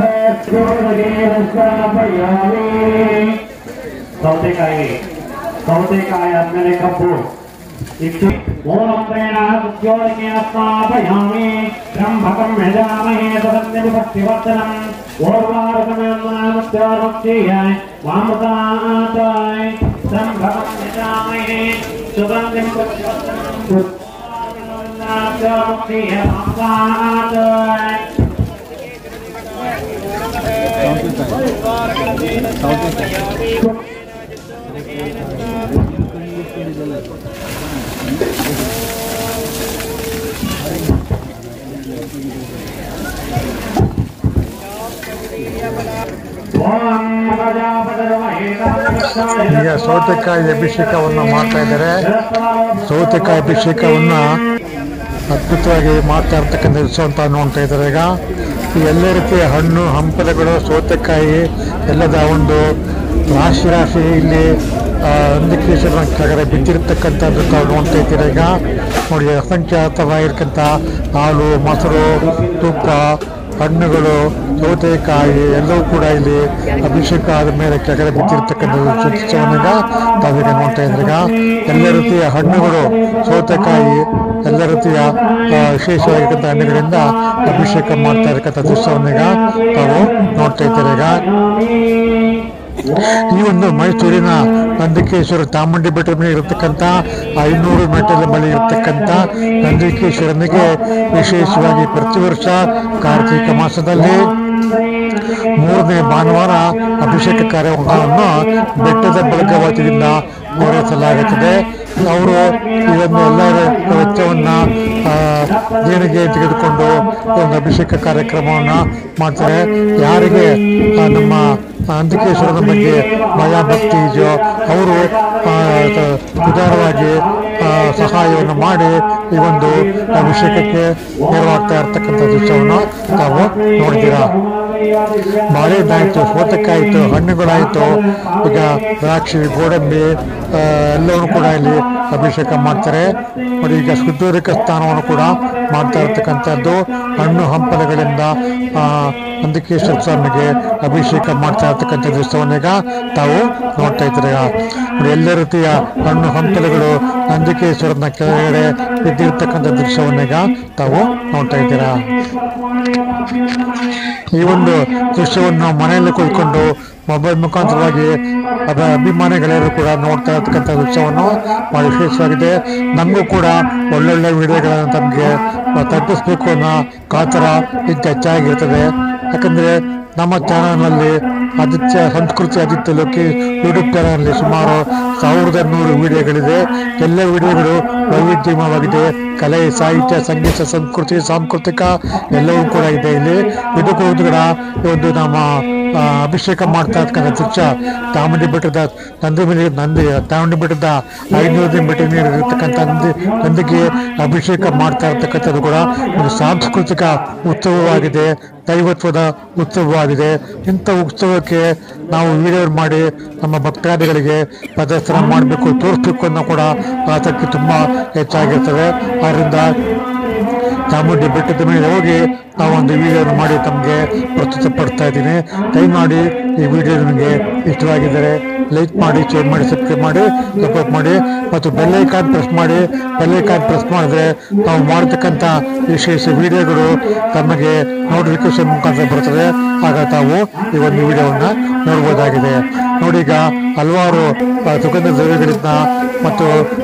नमः ಸೌತೆಕಾಯಿ ಸೌತೆಕಾಯಿ ಆದ್ಮೇಲೆ ಕಬ್ಬು ಇಷ್ಟು ಮೂಲಂತ್ರೇಣ ಉದ್ಯೋಗಿನ ಸ್ಥಾಪಯಾಮಿ ಬ್ರಹ್ಮಕಂ ಯಜಾಮಹೇ ತದನ್ಯವಿಭಕ್ತಿವರ್ಧನಂ ಓರ್ವಾರಕಮುತ್ಯಾರುಕ್ತಿಯ ಮಾಮೃತಾತಾಯ ಬ್ರಹ್ಮಕಂ ಯಜಾಮಹೇ ಸುಗಂಧಿಂ ಮುಕ್ತಿಯ ಮಾಮೃತಾತಾಯ ಓಂ ಈಗ ಸೌತೆಕಾಯಿ ಅಭಿಷೇಕವನ್ನು ಮಾಡ್ತಾ ಇದ್ದಾರೆ ಸೌತೆಕಾಯಿ ಅಭಿಷೇಕವನ್ನ ಅದ್ಭುತವಾಗಿ ಮಾಡ್ತಾ ಇರ್ತಕ್ಕಂಥ ದಿವಸ ಅಂತ ನೋಡ್ತಾ ಇದ್ದಾರೆ ಈಗ ಈ ಎಲ್ಲ ರೀತಿಯ ಹಣ್ಣು ಹಂಪಲುಗಳು ಸೌತೆಕಾಯಿ ಎಲ್ಲದ ಒಂದು ರಾಶಿ ರಾಶಿ ಇಲ್ಲಿ ಅಂಧಕೇಶ್ವರನ ಕೆಳಗಡೆ ಬಿದ್ದಿರತಕ್ಕಂಥದ್ದು ತಾವು ನೋಡ್ತಾ ಇದ್ದೀರ ಈಗ ನೋಡಿ ಅಸಂಖ್ಯಾತವಾಗಿರ್ತಕ್ಕಂಥ ಹಾಲು ಮೊಸರು ತುಪ್ಪ ಹಣ್ಣುಗಳು ಸೌತೆಕಾಯಿ ಎಲ್ಲವೂ ಕೂಡ ಇಲ್ಲಿ ಅಭಿಷೇಕ ಆದ ಮೇಲೆ ಕೆಳಗಡೆ ಬಿದ್ದಿರ್ತಕ್ಕಂಥ ದೃಶ್ಯವನ್ನೀಗ ತಾವೀಗ ನೋಡ್ತಾ ಇದ್ರೆ ಈಗ ಎಲ್ಲ ರೀತಿಯ ಹಣ್ಣುಗಳು ಸೌತೆಕಾಯಿ ಎಲ್ಲ ರೀತಿಯ ಆ, ವಿಶೇಷವಾಗಿರ್ತಕ್ಕಂಥ ಹಣ್ಣುಗಳಿಂದ ಅಭಿಷೇಕ ಮಾಡ್ತಾ ಇರತಕ್ಕಂಥ ದೃಶ್ಯವನ್ನೀಗ ತಾವು ನೋಡ್ತಾ ಇದ್ದೀರಿ ಈಗ ಈ ಒಂದು ಮೈಸೂರಿನ ನಂದಿಕೇಶ್ವರ ಚಾಮುಂಡಿ ಬೆಟ್ಟದ ಮೇಲೆ ಇರತಕ್ಕಂಥ ಐನೂರು ಮೆಟ್ಟಲ ಬಳಿ ಇರತಕ್ಕಂಥ ನಂದಿಕೇಶ್ವರನಿಗೆ ವಿಶೇಷವಾಗಿ ಪ್ರತಿ ವರ್ಷ ಕಾರ್ತಿಕ ಮಾಸದಲ್ಲಿ ಮೂರನೇ ಭಾನುವಾರ ಅಭಿಷೇಕ ಕಾರ್ಯಕ್ರಮವನ್ನು ಬೆಟ್ಟದ ಬಳಗ ವತಿಯಿಂದ ಪೂರೈಸಲಾಗುತ್ತದೆ ಅವರು ಇದನ್ನು ಎಲ್ಲರ ವೆಚ್ಚವನ್ನ ಆ, ದೇಣಿಗೆ ತೆಗೆದುಕೊಂಡು ಈ ಒಂದು ಅಭಿಷೇಕ ಕಾರ್ಯಕ್ರಮವನ್ನು ಮಾಡ್ತಾರೆ ಯಾರಿಗೆ ಆ, ನಮ್ಮ ಅಂತಿಕೇಶ್ವರನ ಬಗ್ಗೆ ಭಯ ಭಕ್ತಿ ಇದೆಯೋ ಅವರು ಆ, ತ- ಉದಾರವಾಗಿ ಆ, ಸಹಾಯವನ್ನು ಮಾಡಿ ಈ ಒಂದು ಅಭಿಷೇಕಕ್ಕೆ ನೆರವಾಗ್ತಾ ಇರ್ತಕ್ಕಂಥ ದೃಶ್ಯವನ್ನು ತಾವು ನೋಡಿದ್ದೀರಾ ಬಾಳೆಹಣ್ಣಾಯ್ತು ಸೌತೆಕಾಯಿತು ಹಣ್ಣುಗಳಾಯಿತು ಈಗ ದ್ರಾಕ್ಷಿ ಗೋಡಂಬಿ ಆ, ಎಲ್ಲವನ್ನು ಕೂಡ ಇಲ್ಲಿ ಅಭಿಷೇಕ ಮಾಡ್ತಾರೆ ನೋಡಿ ಈಗ ಶುದ್ಧೋದಕ ಸ್ನಾನವನ್ನು ಕೂಡ ಮಾಡ್ತಾ ಇರ್ತಕ್ಕಂಥದ್ದು ಹಣ್ಣು ಹಂಪಲುಗಳಿಂದ ಆ, ನಂದಿಕೇಶ್ವರ ಸ್ವಾಮಿಗೆ ಅಭಿಷೇಕ ಮಾಡ್ತಾ ಇರ್ತಕ್ಕಂಥ ದೃಶ್ಯವನ್ನೀಗ ತಾವು ನೋಡ್ತಾ ಇದ್ದೀರಿ ಈಗ. ನೋಡಿ ಎಲ್ಲ ರೀತಿಯ ಹಣ್ಣು ಹಂಪಲುಗಳು ನಂದಿಕೇಶ್ವರನ ಕೆಳಗಡೆ ಬಿದ್ದಿರ್ತಕ್ಕಂಥ ದೃಶ್ಯವನ್ನೀಗ ತಾವು ನೋಡ್ತಾ ಇದ್ದೀರಾ ಈ ಒಂದು ದೃಶ್ಯವನ್ನು ಮನೆಯಲ್ಲಿ ಕುಳಿತುಕೊಂಡು ಮೊಬೈಲ್ ಮುಖಾಂತರವಾಗಿ ಅದರ ಅಭಿಮಾನಿಗಳೆಲ್ಲರೂ ಕೂಡ ನೋಡ್ತಾ ಇರ್ತಕ್ಕಂಥ ದೃಶ್ಯವನ್ನು ಬಹಳ ವಿಶೇಷವಾಗಿದೆ ನಮಗೂ ಕೂಡ ಒಳ್ಳೊಳ್ಳೆ ವಿಡಿಯೋಗಳನ್ನು ತಮಗೆ ತಪ್ಪಿಸ್ಬೇಕು ಅನ್ನೋ ಕಾತರ ಈಗ ಹೆಚ್ಚಾಗಿರ್ತದೆ ಯಾಕಂದ್ರೆ ನಮ್ಮ ಚಾನಲ್ನಲ್ಲಿ ಆದಿತ್ಯ ಸಂಸ್ಕೃತಿ ಆದಿತ್ಯ ಲೋಕಿ ಯೂಟ್ಯೂಬ್ ಚಾನಲ್ನಲ್ಲಿ ಸುಮಾರು ಸಾವಿರದ ನೂರು ವಿಡಿಯೋಗಳಿದೆ ಎಲ್ಲ ವಿಡಿಯೋಗಳು ವೈವಿಧ್ಯಮಯವಾಗಿದೆ ಕಲೆ ಸಾಹಿತ್ಯ ಸಂಗೀತ ಸಂಸ್ಕೃತಿ ಸಾಂಸ್ಕೃತಿಕ ಎಲ್ಲವೂ ಕೂಡ ಇದೆ ಇಲ್ಲಿ ಇದಕ್ಕೂ ಕೂಡ ಈ ಒಂದು ನಮ್ಮ ಆ, ಅಭಿಷೇಕ ಮಾಡ್ತಾ ಇರ್ತಕ್ಕಂಥ ದೃಶ್ಯ ಚಾಮುಂಡಿ ಬೆಟ್ಟದ ನಂದಿ ಮೇಲೆ ನಂದಿ ಚಾಮುಂಡಿ ಬೆಟ್ಟದ ಐನೂರು ಬೆಟ್ಟ ನೀರಿರ್ತಕ್ಕಂಥ ನಂದಿ ನಂದಿಗೆ ಅಭಿಷೇಕ ಮಾಡ್ತಾ ಇರ್ತಕ್ಕಂಥದ್ದು ಕೂಡ ಒಂದು ಸಾಂಸ್ಕೃತಿಕ ಉತ್ಸವವಾಗಿದೆ ದೈವತ್ವದ ಉತ್ಸವವಾಗಿದೆ ಇಂಥ ಉತ್ಸವಕ್ಕೆ ನಾವು ವಿಡಿಯೋ ಮಾಡಿ ನಮ್ಮ ಭಕ್ತಾದಿಗಳಿಗೆ ಪ್ರದರ್ಶನ ಮಾಡಬೇಕು ತೋರಿಸ್ಬೇಕು ಅನ್ನೋ ಕೂಡ ಆಸಕ್ತಿ ತುಂಬ ಹೆಚ್ಚಾಗಿರ್ತದೆ ಆದ್ದರಿಂದ ಚಾಮುಂಡಿ ಬೆಟ್ಟದ ಮೇಲೆ ಹೋಗಿ ನಾವು ಒಂದು ವಿಡಿಯೋನ ಮಾಡಿ ತಮಗೆ ಪ್ರಸ್ತುತಪಡ್ತಾ ಇದ್ದೀನಿ ದಯಮಾಡಿ ಈ ವಿಡಿಯೋ ನಿಮಗೆ ಇಷ್ಟವಾಗಿದ್ದರೆ ಲೈಕ್ ಮಾಡಿ ಶೇರ್ ಮಾಡಿ ಸಬ್ಸ್ಕ್ರೈಬ್ ಮಾಡಿ ಸಪೋರ್ಟ್ ಮಾಡಿ ಮತ್ತು ಬೆಲ್ಲೈಕಾನ್ ಪ್ರೆಸ್ ಮಾಡಿ ಬೆಲ್ಲೈಕಾನ್ ಪ್ರೆಸ್ ಮಾಡಿದ್ರೆ ನಾವು ಮಾಡತಕ್ಕಂಥ ವಿಶೇಷ ವಿಡಿಯೋಗಳು ತಮಗೆ ನೋಟಿಫಿಕೇಶನ್ ಮುಖಾಂತರ ಬರ್ತದೆ ಆಗ ತಾವು ಈ ಒಂದು ವಿಡಿಯೋವನ್ನು ನೋಡ್ಬೋದಾಗಿದೆ ನೋಡಿ ಈಗ ಹಲವಾರು ಆ, ಸುಗಂಧ ದ್ರವ್ಯಗಳಿಂದ ಮತ್ತು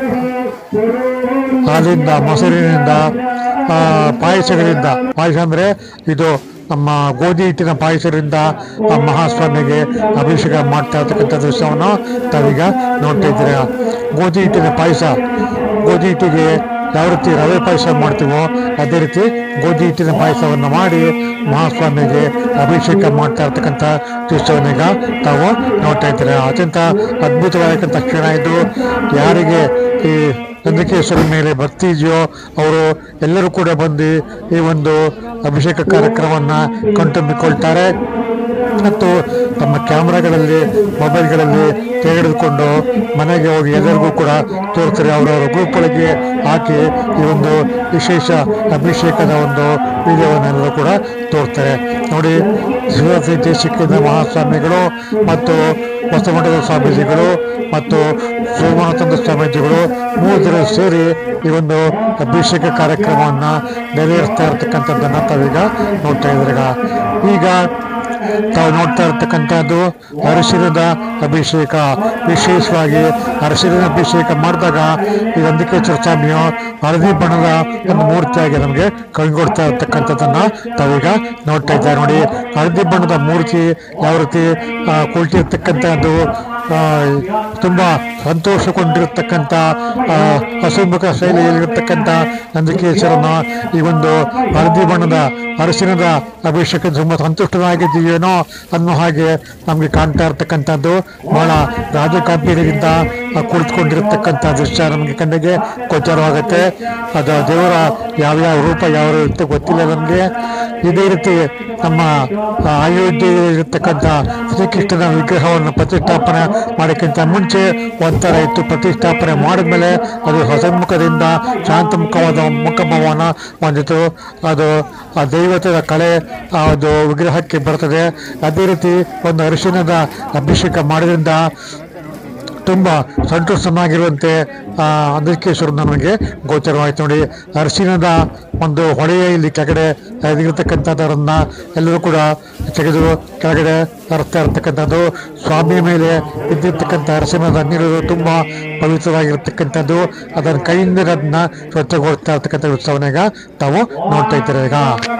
ಹಾಲಿಂದ ಮೊಸರಿನಿಂದ ಆ, ಪಾಯಸಗಳಿಂದ ಪಾಯಸ ಅಂದ್ರೆ ಇದು ನಮ್ಮ ಗೋಧಿ ಹಿಟ್ಟಿನ ಪಾಯಸದಿಂದ ಆ ಮಹಾಸ್ವಾಮಿಗೆ ಅಭಿಷೇಕ ಮಾಡ್ತಾ ಇರ್ತಕ್ಕಂಥ ದೃಶ್ಯವನ್ನು ತಾವೀಗ ನೋಡ್ತಾ ಇದ್ದೀರಾ ಗೋಧಿ ಹಿಟ್ಟಿನ ಪಾಯಸ ಗೋಧಿ ಹಿಟ್ಟಿಗೆ ಯಾವ ರೀತಿ ರವೆ ಪಾಯಸ ಮಾಡ್ತೀವೋ ಅದೇ ರೀತಿ ಗೋಧಿ ಹಿಟ್ಟಿನ ಪಾಯಸವನ್ನು ಮಾಡಿ ಮಹಾಸ್ವಾಮಿಗೆ ಅಭಿಷೇಕ ಮಾಡ್ತಾ ಇರ್ತಕ್ಕಂಥ ದೃಶ್ಯವನ್ನೀಗ ತಾವು ನೋಡ್ತಾ ಇದ್ದೀರಾ ಅತ್ಯಂತ ಅದ್ಭುತವಾಗಿರ್ತಕ್ಕಂಥ ಕ್ಷಣ ಇದು ಯಾರಿಗೆ ಈ ನಂದಿಕೇಶ್ವರ ಮೇಲೆ ಭಕ್ತಿ ಇದೆಯೋ ಅವರು ಎಲ್ಲರೂ ಕೂಡ ಬಂದು ಈ ಒಂದು ಅಭಿಷೇಕ ಕಾರ್ಯಕ್ರಮವನ್ನು ಕಣ್ತುಂಬಿಕೊಳ್ತಾರೆ ಮತ್ತು ತಮ್ಮ ಕ್ಯಾಮ್ರಾಗಳಲ್ಲಿ ಮೊಬೈಲ್ಗಳಲ್ಲಿ ತೆಗೆದುಕೊಂಡು ಮನೆಗೆ ಹೋಗಿ ಎಲ್ಲರಿಗೂ ಕೂಡ ತೋರಿಸ್ತಾರೆ ಅವರವರ ಗ್ರೂಪ್ ಒಳಗೆ ಹಾಕಿ ಈ ಒಂದು ವಿಶೇಷ ಅಭಿಷೇಕದ ಒಂದು ವಿಡಿಯೋವನ್ನೆಲ್ಲರೂ ಕೂಡ ತೋರ್ತಾರೆ ನೋಡಿ ಶಿವರಾತ್ರಿ ದೇಶಿಕೇಂದ್ರ ಮಹಾಸ್ವಾಮಿಗಳು ಮತ್ತು ಹೊಸಮಠದ ಸ್ವಾಮೀಜಿಗಳು ಮತ್ತು ಸೋಮನಾಥಂದ ಸ್ವಾಮೀಜಿಗಳು ಮೂರು ಜನ ಸೇರಿ ಈ ಒಂದು ಅಭಿಷೇಕ ಕಾರ್ಯಕ್ರಮವನ್ನು ನೆರವೇರಿಸ್ತಾ ಇರ್ತಕ್ಕಂಥದ್ದನ್ನು ತಾವೀಗ ನೋಡ್ತಾ ಇದ್ದೀರ ಈಗ ತಾವು ನೋಡ್ತಾ ಇರ್ತಕ್ಕಂಥದ್ದು ಅರಿಶಿಣದ ಅಭಿಷೇಕ ವಿಶೇಷವಾಗಿ ಅರಿಶಿಣದ ಅಭಿಷೇಕ ಮಾಡಿದಾಗ ಈ ನಂದಿಕೇಶ್ವರ ಸ್ವಾಮಿಯು ಹಳದಿ ಬಣ್ಣದ ಒಂದು ಮೂರ್ತಿಯಾಗಿ ನಮಗೆ ಕೈಗೊಡ್ತಾ ಇರ್ತಕ್ಕಂಥದ್ದನ್ನ ತಾವೀಗ ನೋಡ್ತಾ ಇದ್ದಾರೆ ನೋಡಿ ಹಳದಿ ಬಣ್ಣದ ಮೂರ್ತಿ ಯಾವ ರೀತಿ ಆ, ಕುಳಿತಿರ್ತಕ್ಕಂಥದ್ದು ಆ, ತುಂಬಾ ಸಂತೋಷಗೊಂಡಿರ್ತಕ್ಕಂಥ ಆ, ಹಸುಮುಖ ಶೈಲಿಯಲ್ಲಿರ್ತಕ್ಕಂಥ ನಂದಿಕೇಶ್ವರನ ಈ ಒಂದು ಹಳದಿ ಬಣ್ಣದ ಅರಸಿನದ ಅಭಿಷೇಕ ತುಂಬಾ ಸಂತುಷ್ಟನಾಗಿದ್ದೀವೇನೋ ಅನ್ನೋ ಹಾಗೆ ನಮಗೆ ಕಾಣ್ತಾ ಇರ್ತಕ್ಕಂಥದ್ದು ಬಹಳ ರಾಜಕಾಂಪೀರ್ಯದಿಂದ ಆ, ಕುಳಿತುಕೊಂಡಿರ್ತಕ್ಕಂಥ ದೃಶ್ಯ ನಮಗೆ ಕಣ್ಣಿಗೆ ಗೋಚರವಾಗುತ್ತೆ ಅದು ದೇವರ ಯಾವ್ಯಾವ ರೂಪ ಯಾವ ರೀತಿ ಗೊತ್ತಿಲ್ಲ ನಮಗೆ ಇದೇ ರೀತಿ ನಮ್ಮ ಆ, ಅಯೋಧ್ಯೆಯಲ್ಲಿರ್ತಕ್ಕಂಥ ಶ್ರೀಕೃಷ್ಣನ ವಿಗ್ರಹವನ್ನು ಪ್ರತಿಷ್ಠಾಪನೆ ಮಾಡೋಕ್ಕಿಂತ ಮುಂಚೆ ಒಂಥರ ಇತ್ತು ಪ್ರತಿಷ್ಠಾಪನೆ ಮಾಡಿದ್ಮೇಲೆ ಅದು ಹಸನ್ಮುಖದಿಂದ ಶಾಂತಮುಖವಾದ ಮುಖಭವನ ಹೊಂದಿತು ಅದು ಆ ದೈವತದ ಕಳೆ ಆ ಒಂದು ವಿಗ್ರಹಕ್ಕೆ ಬರ್ತದೆ ಅದೇ ರೀತಿ ಒಂದು ಅರಿಶಿಣದ ಅಭಿಷೇಕ ಮಾಡೋದ್ರಿಂದ ತುಂಬ ಸಂತೋಷನಾಗಿರುವಂತೆ ಆ ಅಂಬಿಕೇಶ್ವರ ನನಗೆ ಗೋಚರವಾಯಿತು ನೋಡಿ ಅರಿಶಿಣದ ಒಂದು ಹೊಳೆಯ ಇಲ್ಲಿ ಕೆಳಗಡೆ ಇರತಕ್ಕಂಥದ್ದರನ್ನ ಎಲ್ಲರೂ ಕೂಡ ತೆಗೆದು ಕೆಳಗಡೆ ತರಿಸ್ತಾ ಇರತಕ್ಕಂಥದ್ದು ಸ್ವಾಮಿಯ ಮೇಲೆ ಬಿದ್ದಿರ್ತಕ್ಕಂಥ ಅರಿಶಿಣದ ನೀರು ತುಂಬ ಪವಿತ್ರವಾಗಿರ್ತಕ್ಕಂಥದ್ದು ಅದನ್ನ ಕೈಯಿಂದ ಅದನ್ನ ಸ್ವಚ್ಛಗೊಳಿಸ್ತಾ ಇರ್ತಕ್ಕಂಥ ಉತ್ಸವನ ಈಗ ತಾವು ನೋಡ್ತಾ ಇದ್ದೀರಾ ಈಗ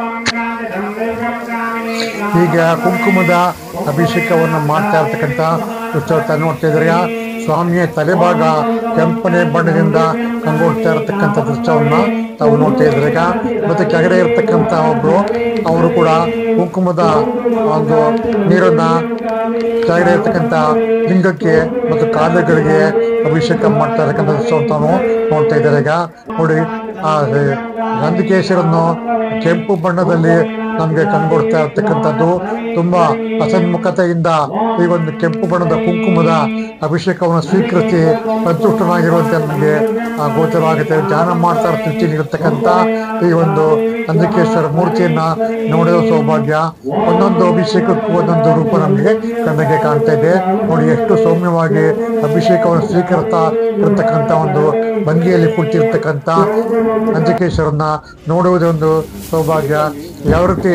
ಈಗ ಕುಂಕುಮದ ಅಭಿಷೇಕವನ್ನು ಮಾಡ್ತಾ ಇರ್ತಕ್ಕಂಥ ಉತ್ಸವ ತಾವು ನೋಡ್ತಾ ಇದ್ದೀರಿ ಸ್ವಾಮಿಯ ತಲೆಭಾಗ ಕೆಂಪನೆ ಬಣ್ಣದಿಂದ ಕಂಗೊಳ್ತಾ ಇರತಕ್ಕಂಥ ದೃಶ್ಯವನ್ನ ತಾವು ನೋಡ್ತಾ ಇದ್ದೀರಿ ಈಗ ಮತ್ತೆ ಕೆಳಗಡೆ ಇರತಕ್ಕಂಥ ಒಬ್ರು ಅವರು ಕೂಡ ಕುಂಕುಮದ ಒಂದು ನೀರನ್ನ ಕೆಳಗಡೆ ಇರ್ತಕ್ಕಂಥ ಲಿಂಗಕ್ಕೆ ಮತ್ತು ಕಾಲುಗಳಿಗೆ ಅಭಿಷೇಕ ಮಾಡ್ತಾ ಇರತಕ್ಕಂಥ ದೃಶ್ಯ ತಾವು ನೋಡ್ತಾ ಇದ್ದಾರೆ ಈಗ ನೋಡಿ ಆ ನಂದಿಕೇಶ್ವರನ್ನು ಕೆಂಪು ಬಣ್ಣದಲ್ಲಿ ನಮಗೆ ಕಂಡುಕೊಡ್ತಾ ಇರ್ತಕ್ಕಂಥದ್ದು ತುಂಬಾ ಅಸನ್ಮುಖತೆಯಿಂದ ಈ ಒಂದು ಕೆಂಪು ಬಣ್ಣದ ಕುಂಕುಮದ ಅಭಿಷೇಕವನ್ನು ಸ್ವೀಕರಿಸಿ ಸಂತುಷ್ಟನಾಗಿರುವಂತೆ ನಮಗೆ ಆ, ಗೋಚರವಾಗುತ್ತೆ ಧ್ಯಾನ ಮಾಡ್ತಾ ಇರತಕ್ಕಂಥ ಈ ಒಂದು ನಂದಿಕೇಶ್ವರ ಮೂರ್ತಿಯನ್ನ ನೋಡುವ ಸೌಭಾಗ್ಯ ಒಂದೊಂದು ಅಭಿಷೇಕಕ್ಕೂ ಒಂದೊಂದು ರೂಪ ನಮಗೆ ಕಣ್ಣಿಗೆ ಕಾಣ್ತಾ ಇದೆ ನೋಡಿ ಎಷ್ಟು ಸೌಮ್ಯವಾಗಿ ಅಭಿಷೇಕವನ್ನು ಸ್ವೀಕರಿಸ್ತಾ ಇರತಕ್ಕಂಥ ಒಂದು ಭಂಗಿಯಲ್ಲಿ ಕುಳಿತಿರ್ತಕ್ಕಂಥ ನಂದಿಕೇಶ್ವರನ್ನ ನೋಡುವುದೇ ಒಂದು ಸೌಭಾಗ್ಯ ಯಾವ ರೀತಿ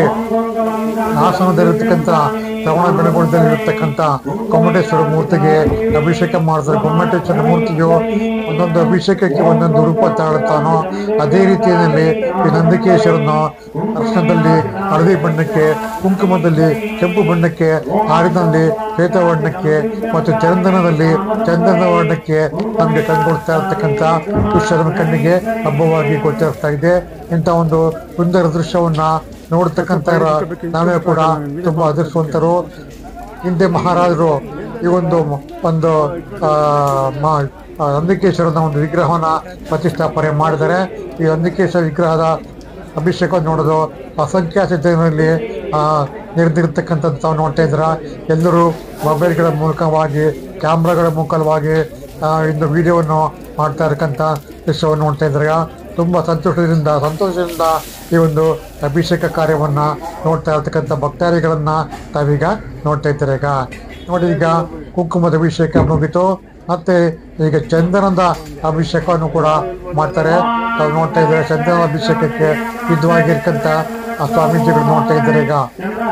ಆಸನದಲ್ಲಿರ್ತಕ್ಕಂಥ ಶ್ರವಣ ಬೆಳಗೊಳದಲ್ಲಿ ಇರತಕ್ಕಂಥ ಗೊಮ್ಮಟೇಶ್ವರ ಮೂರ್ತಿಗೆ ಅಭಿಷೇಕ ಮಾಡಿದ್ರೆ ಗೊಮ್ಮಟೇಶ್ವರ ಮೂರ್ತಿಗೂ ಒಂದೊಂದು ಅಭಿಷೇಕಕ್ಕೆ ಒಂದೊಂದು ರೂಪ ತಾಳುತ್ತಾನೋ ಅದೇ ರೀತಿಯಲ್ಲಿ ಈ ನಂದಿಕೇಶ್ವರನು ಅರ್ಶನದಲ್ಲಿ ಹಳದಿ ಬಣ್ಣಕ್ಕೆ ಕುಂಕುಮದಲ್ಲಿ ಕೆಂಪು ಬಣ್ಣಕ್ಕೆ ಹಾರಿನಲ್ಲಿ ಶ್ವೇತ ವರ್ಣಕ್ಕೆ ಮತ್ತು ಚಂದನದಲ್ಲಿ ಚಂದನ ವರ್ಣಕ್ಕೆ ನಮಗೆ ಕಂಡುಕೊಡ್ತಾ ಇರ್ತಕ್ಕಂಥ ದೃಶ್ಯದ ಕಣ್ಣಿಗೆ ಹಬ್ಬವಾಗಿ ಗೋಚರಿಸ್ತಾ ಇದೆ ಇಂಥ ಒಂದು ಸುಂದರ ದೃಶ್ಯವನ್ನ ನೋಡ್ತಕ್ಕಂಥ ನಾವೇ ಕೂಡ ತುಂಬಾ ಅದೃಷ್ಟವಂತರು ಹಿಂದೆ ಮಹಾರಾಜರು ಈ ಒಂದು ಒಂದು ಆ, ಮಾ- ಆ, ನಂದಿಕೇಶ್ವರನ ಒಂದು ವಿಗ್ರಹವನ್ನ ಪ್ರತಿಷ್ಠಾಪನೆ ಮಾಡಿದರೆ ಈ ನಂದಿಕೇಶ್ವರ ವಿಗ್ರಹದ ಅಭಿಷೇಕ ನೋಡೋದು ಅಸಂಖ್ಯಾತ ಜನರಲ್ಲಿ ಆ, ನೆರೆದಿರ್ತಕ್ಕಂಥದ್ದು ತಾವು ನೋಡ್ತಾ ಇದ್ರ ಎಲ್ಲರೂ ಮೊಬೈಲ್ಗಳ ಮೂಲಕವಾಗಿ ಕ್ಯಾಮ್ರಾಗಳ ಮೂಲಕವಾಗಿ ಆ, ಇಂದು ವಿಡಿಯೋವನ್ನು ಮಾಡ್ತಾ ಇರಕ್ಕಂಥ ದೃಶ್ಯವನ್ನು ನೋಡ್ತಾ ಇದ್ದಾರೆ ತುಂಬ ಸಂತೋಷದಿಂದ ಸಂತೋಷದಿಂದ ಈ ಒಂದು ಅಭಿಷೇಕ ಕಾರ್ಯವನ್ನ ನೋಡ್ತಾ ಇರ್ತಕ್ಕಂಥ ಭಕ್ತಾದಿಗಳನ್ನ ತಾವೀಗ ನೋಡ್ತಾ ಇದ್ದಾರೆ ಈಗ ನೋಡಿ ಈಗ ಕುಂಕುಮದ ಅಭಿಷೇಕ ಮುಗಿತು ಮತ್ತೆ ಈಗ ಚಂದನದ ಅಭಿಷೇಕವನ್ನು ಕೂಡ ಮಾಡ್ತಾರೆ ತಾವು ನೋಡ್ತಾ ಇದ್ದಾರೆ ಚಂದನದ ಅಭಿಷೇಕಕ್ಕೆ ಸಿದ್ಧವಾಗಿರ್ತಕ್ಕಂಥ ಆ ಸ್ವಾಮೀಜಿಗಳು ನೋಡ್ತಾ ಇದ್ದಾರೆ ಈಗ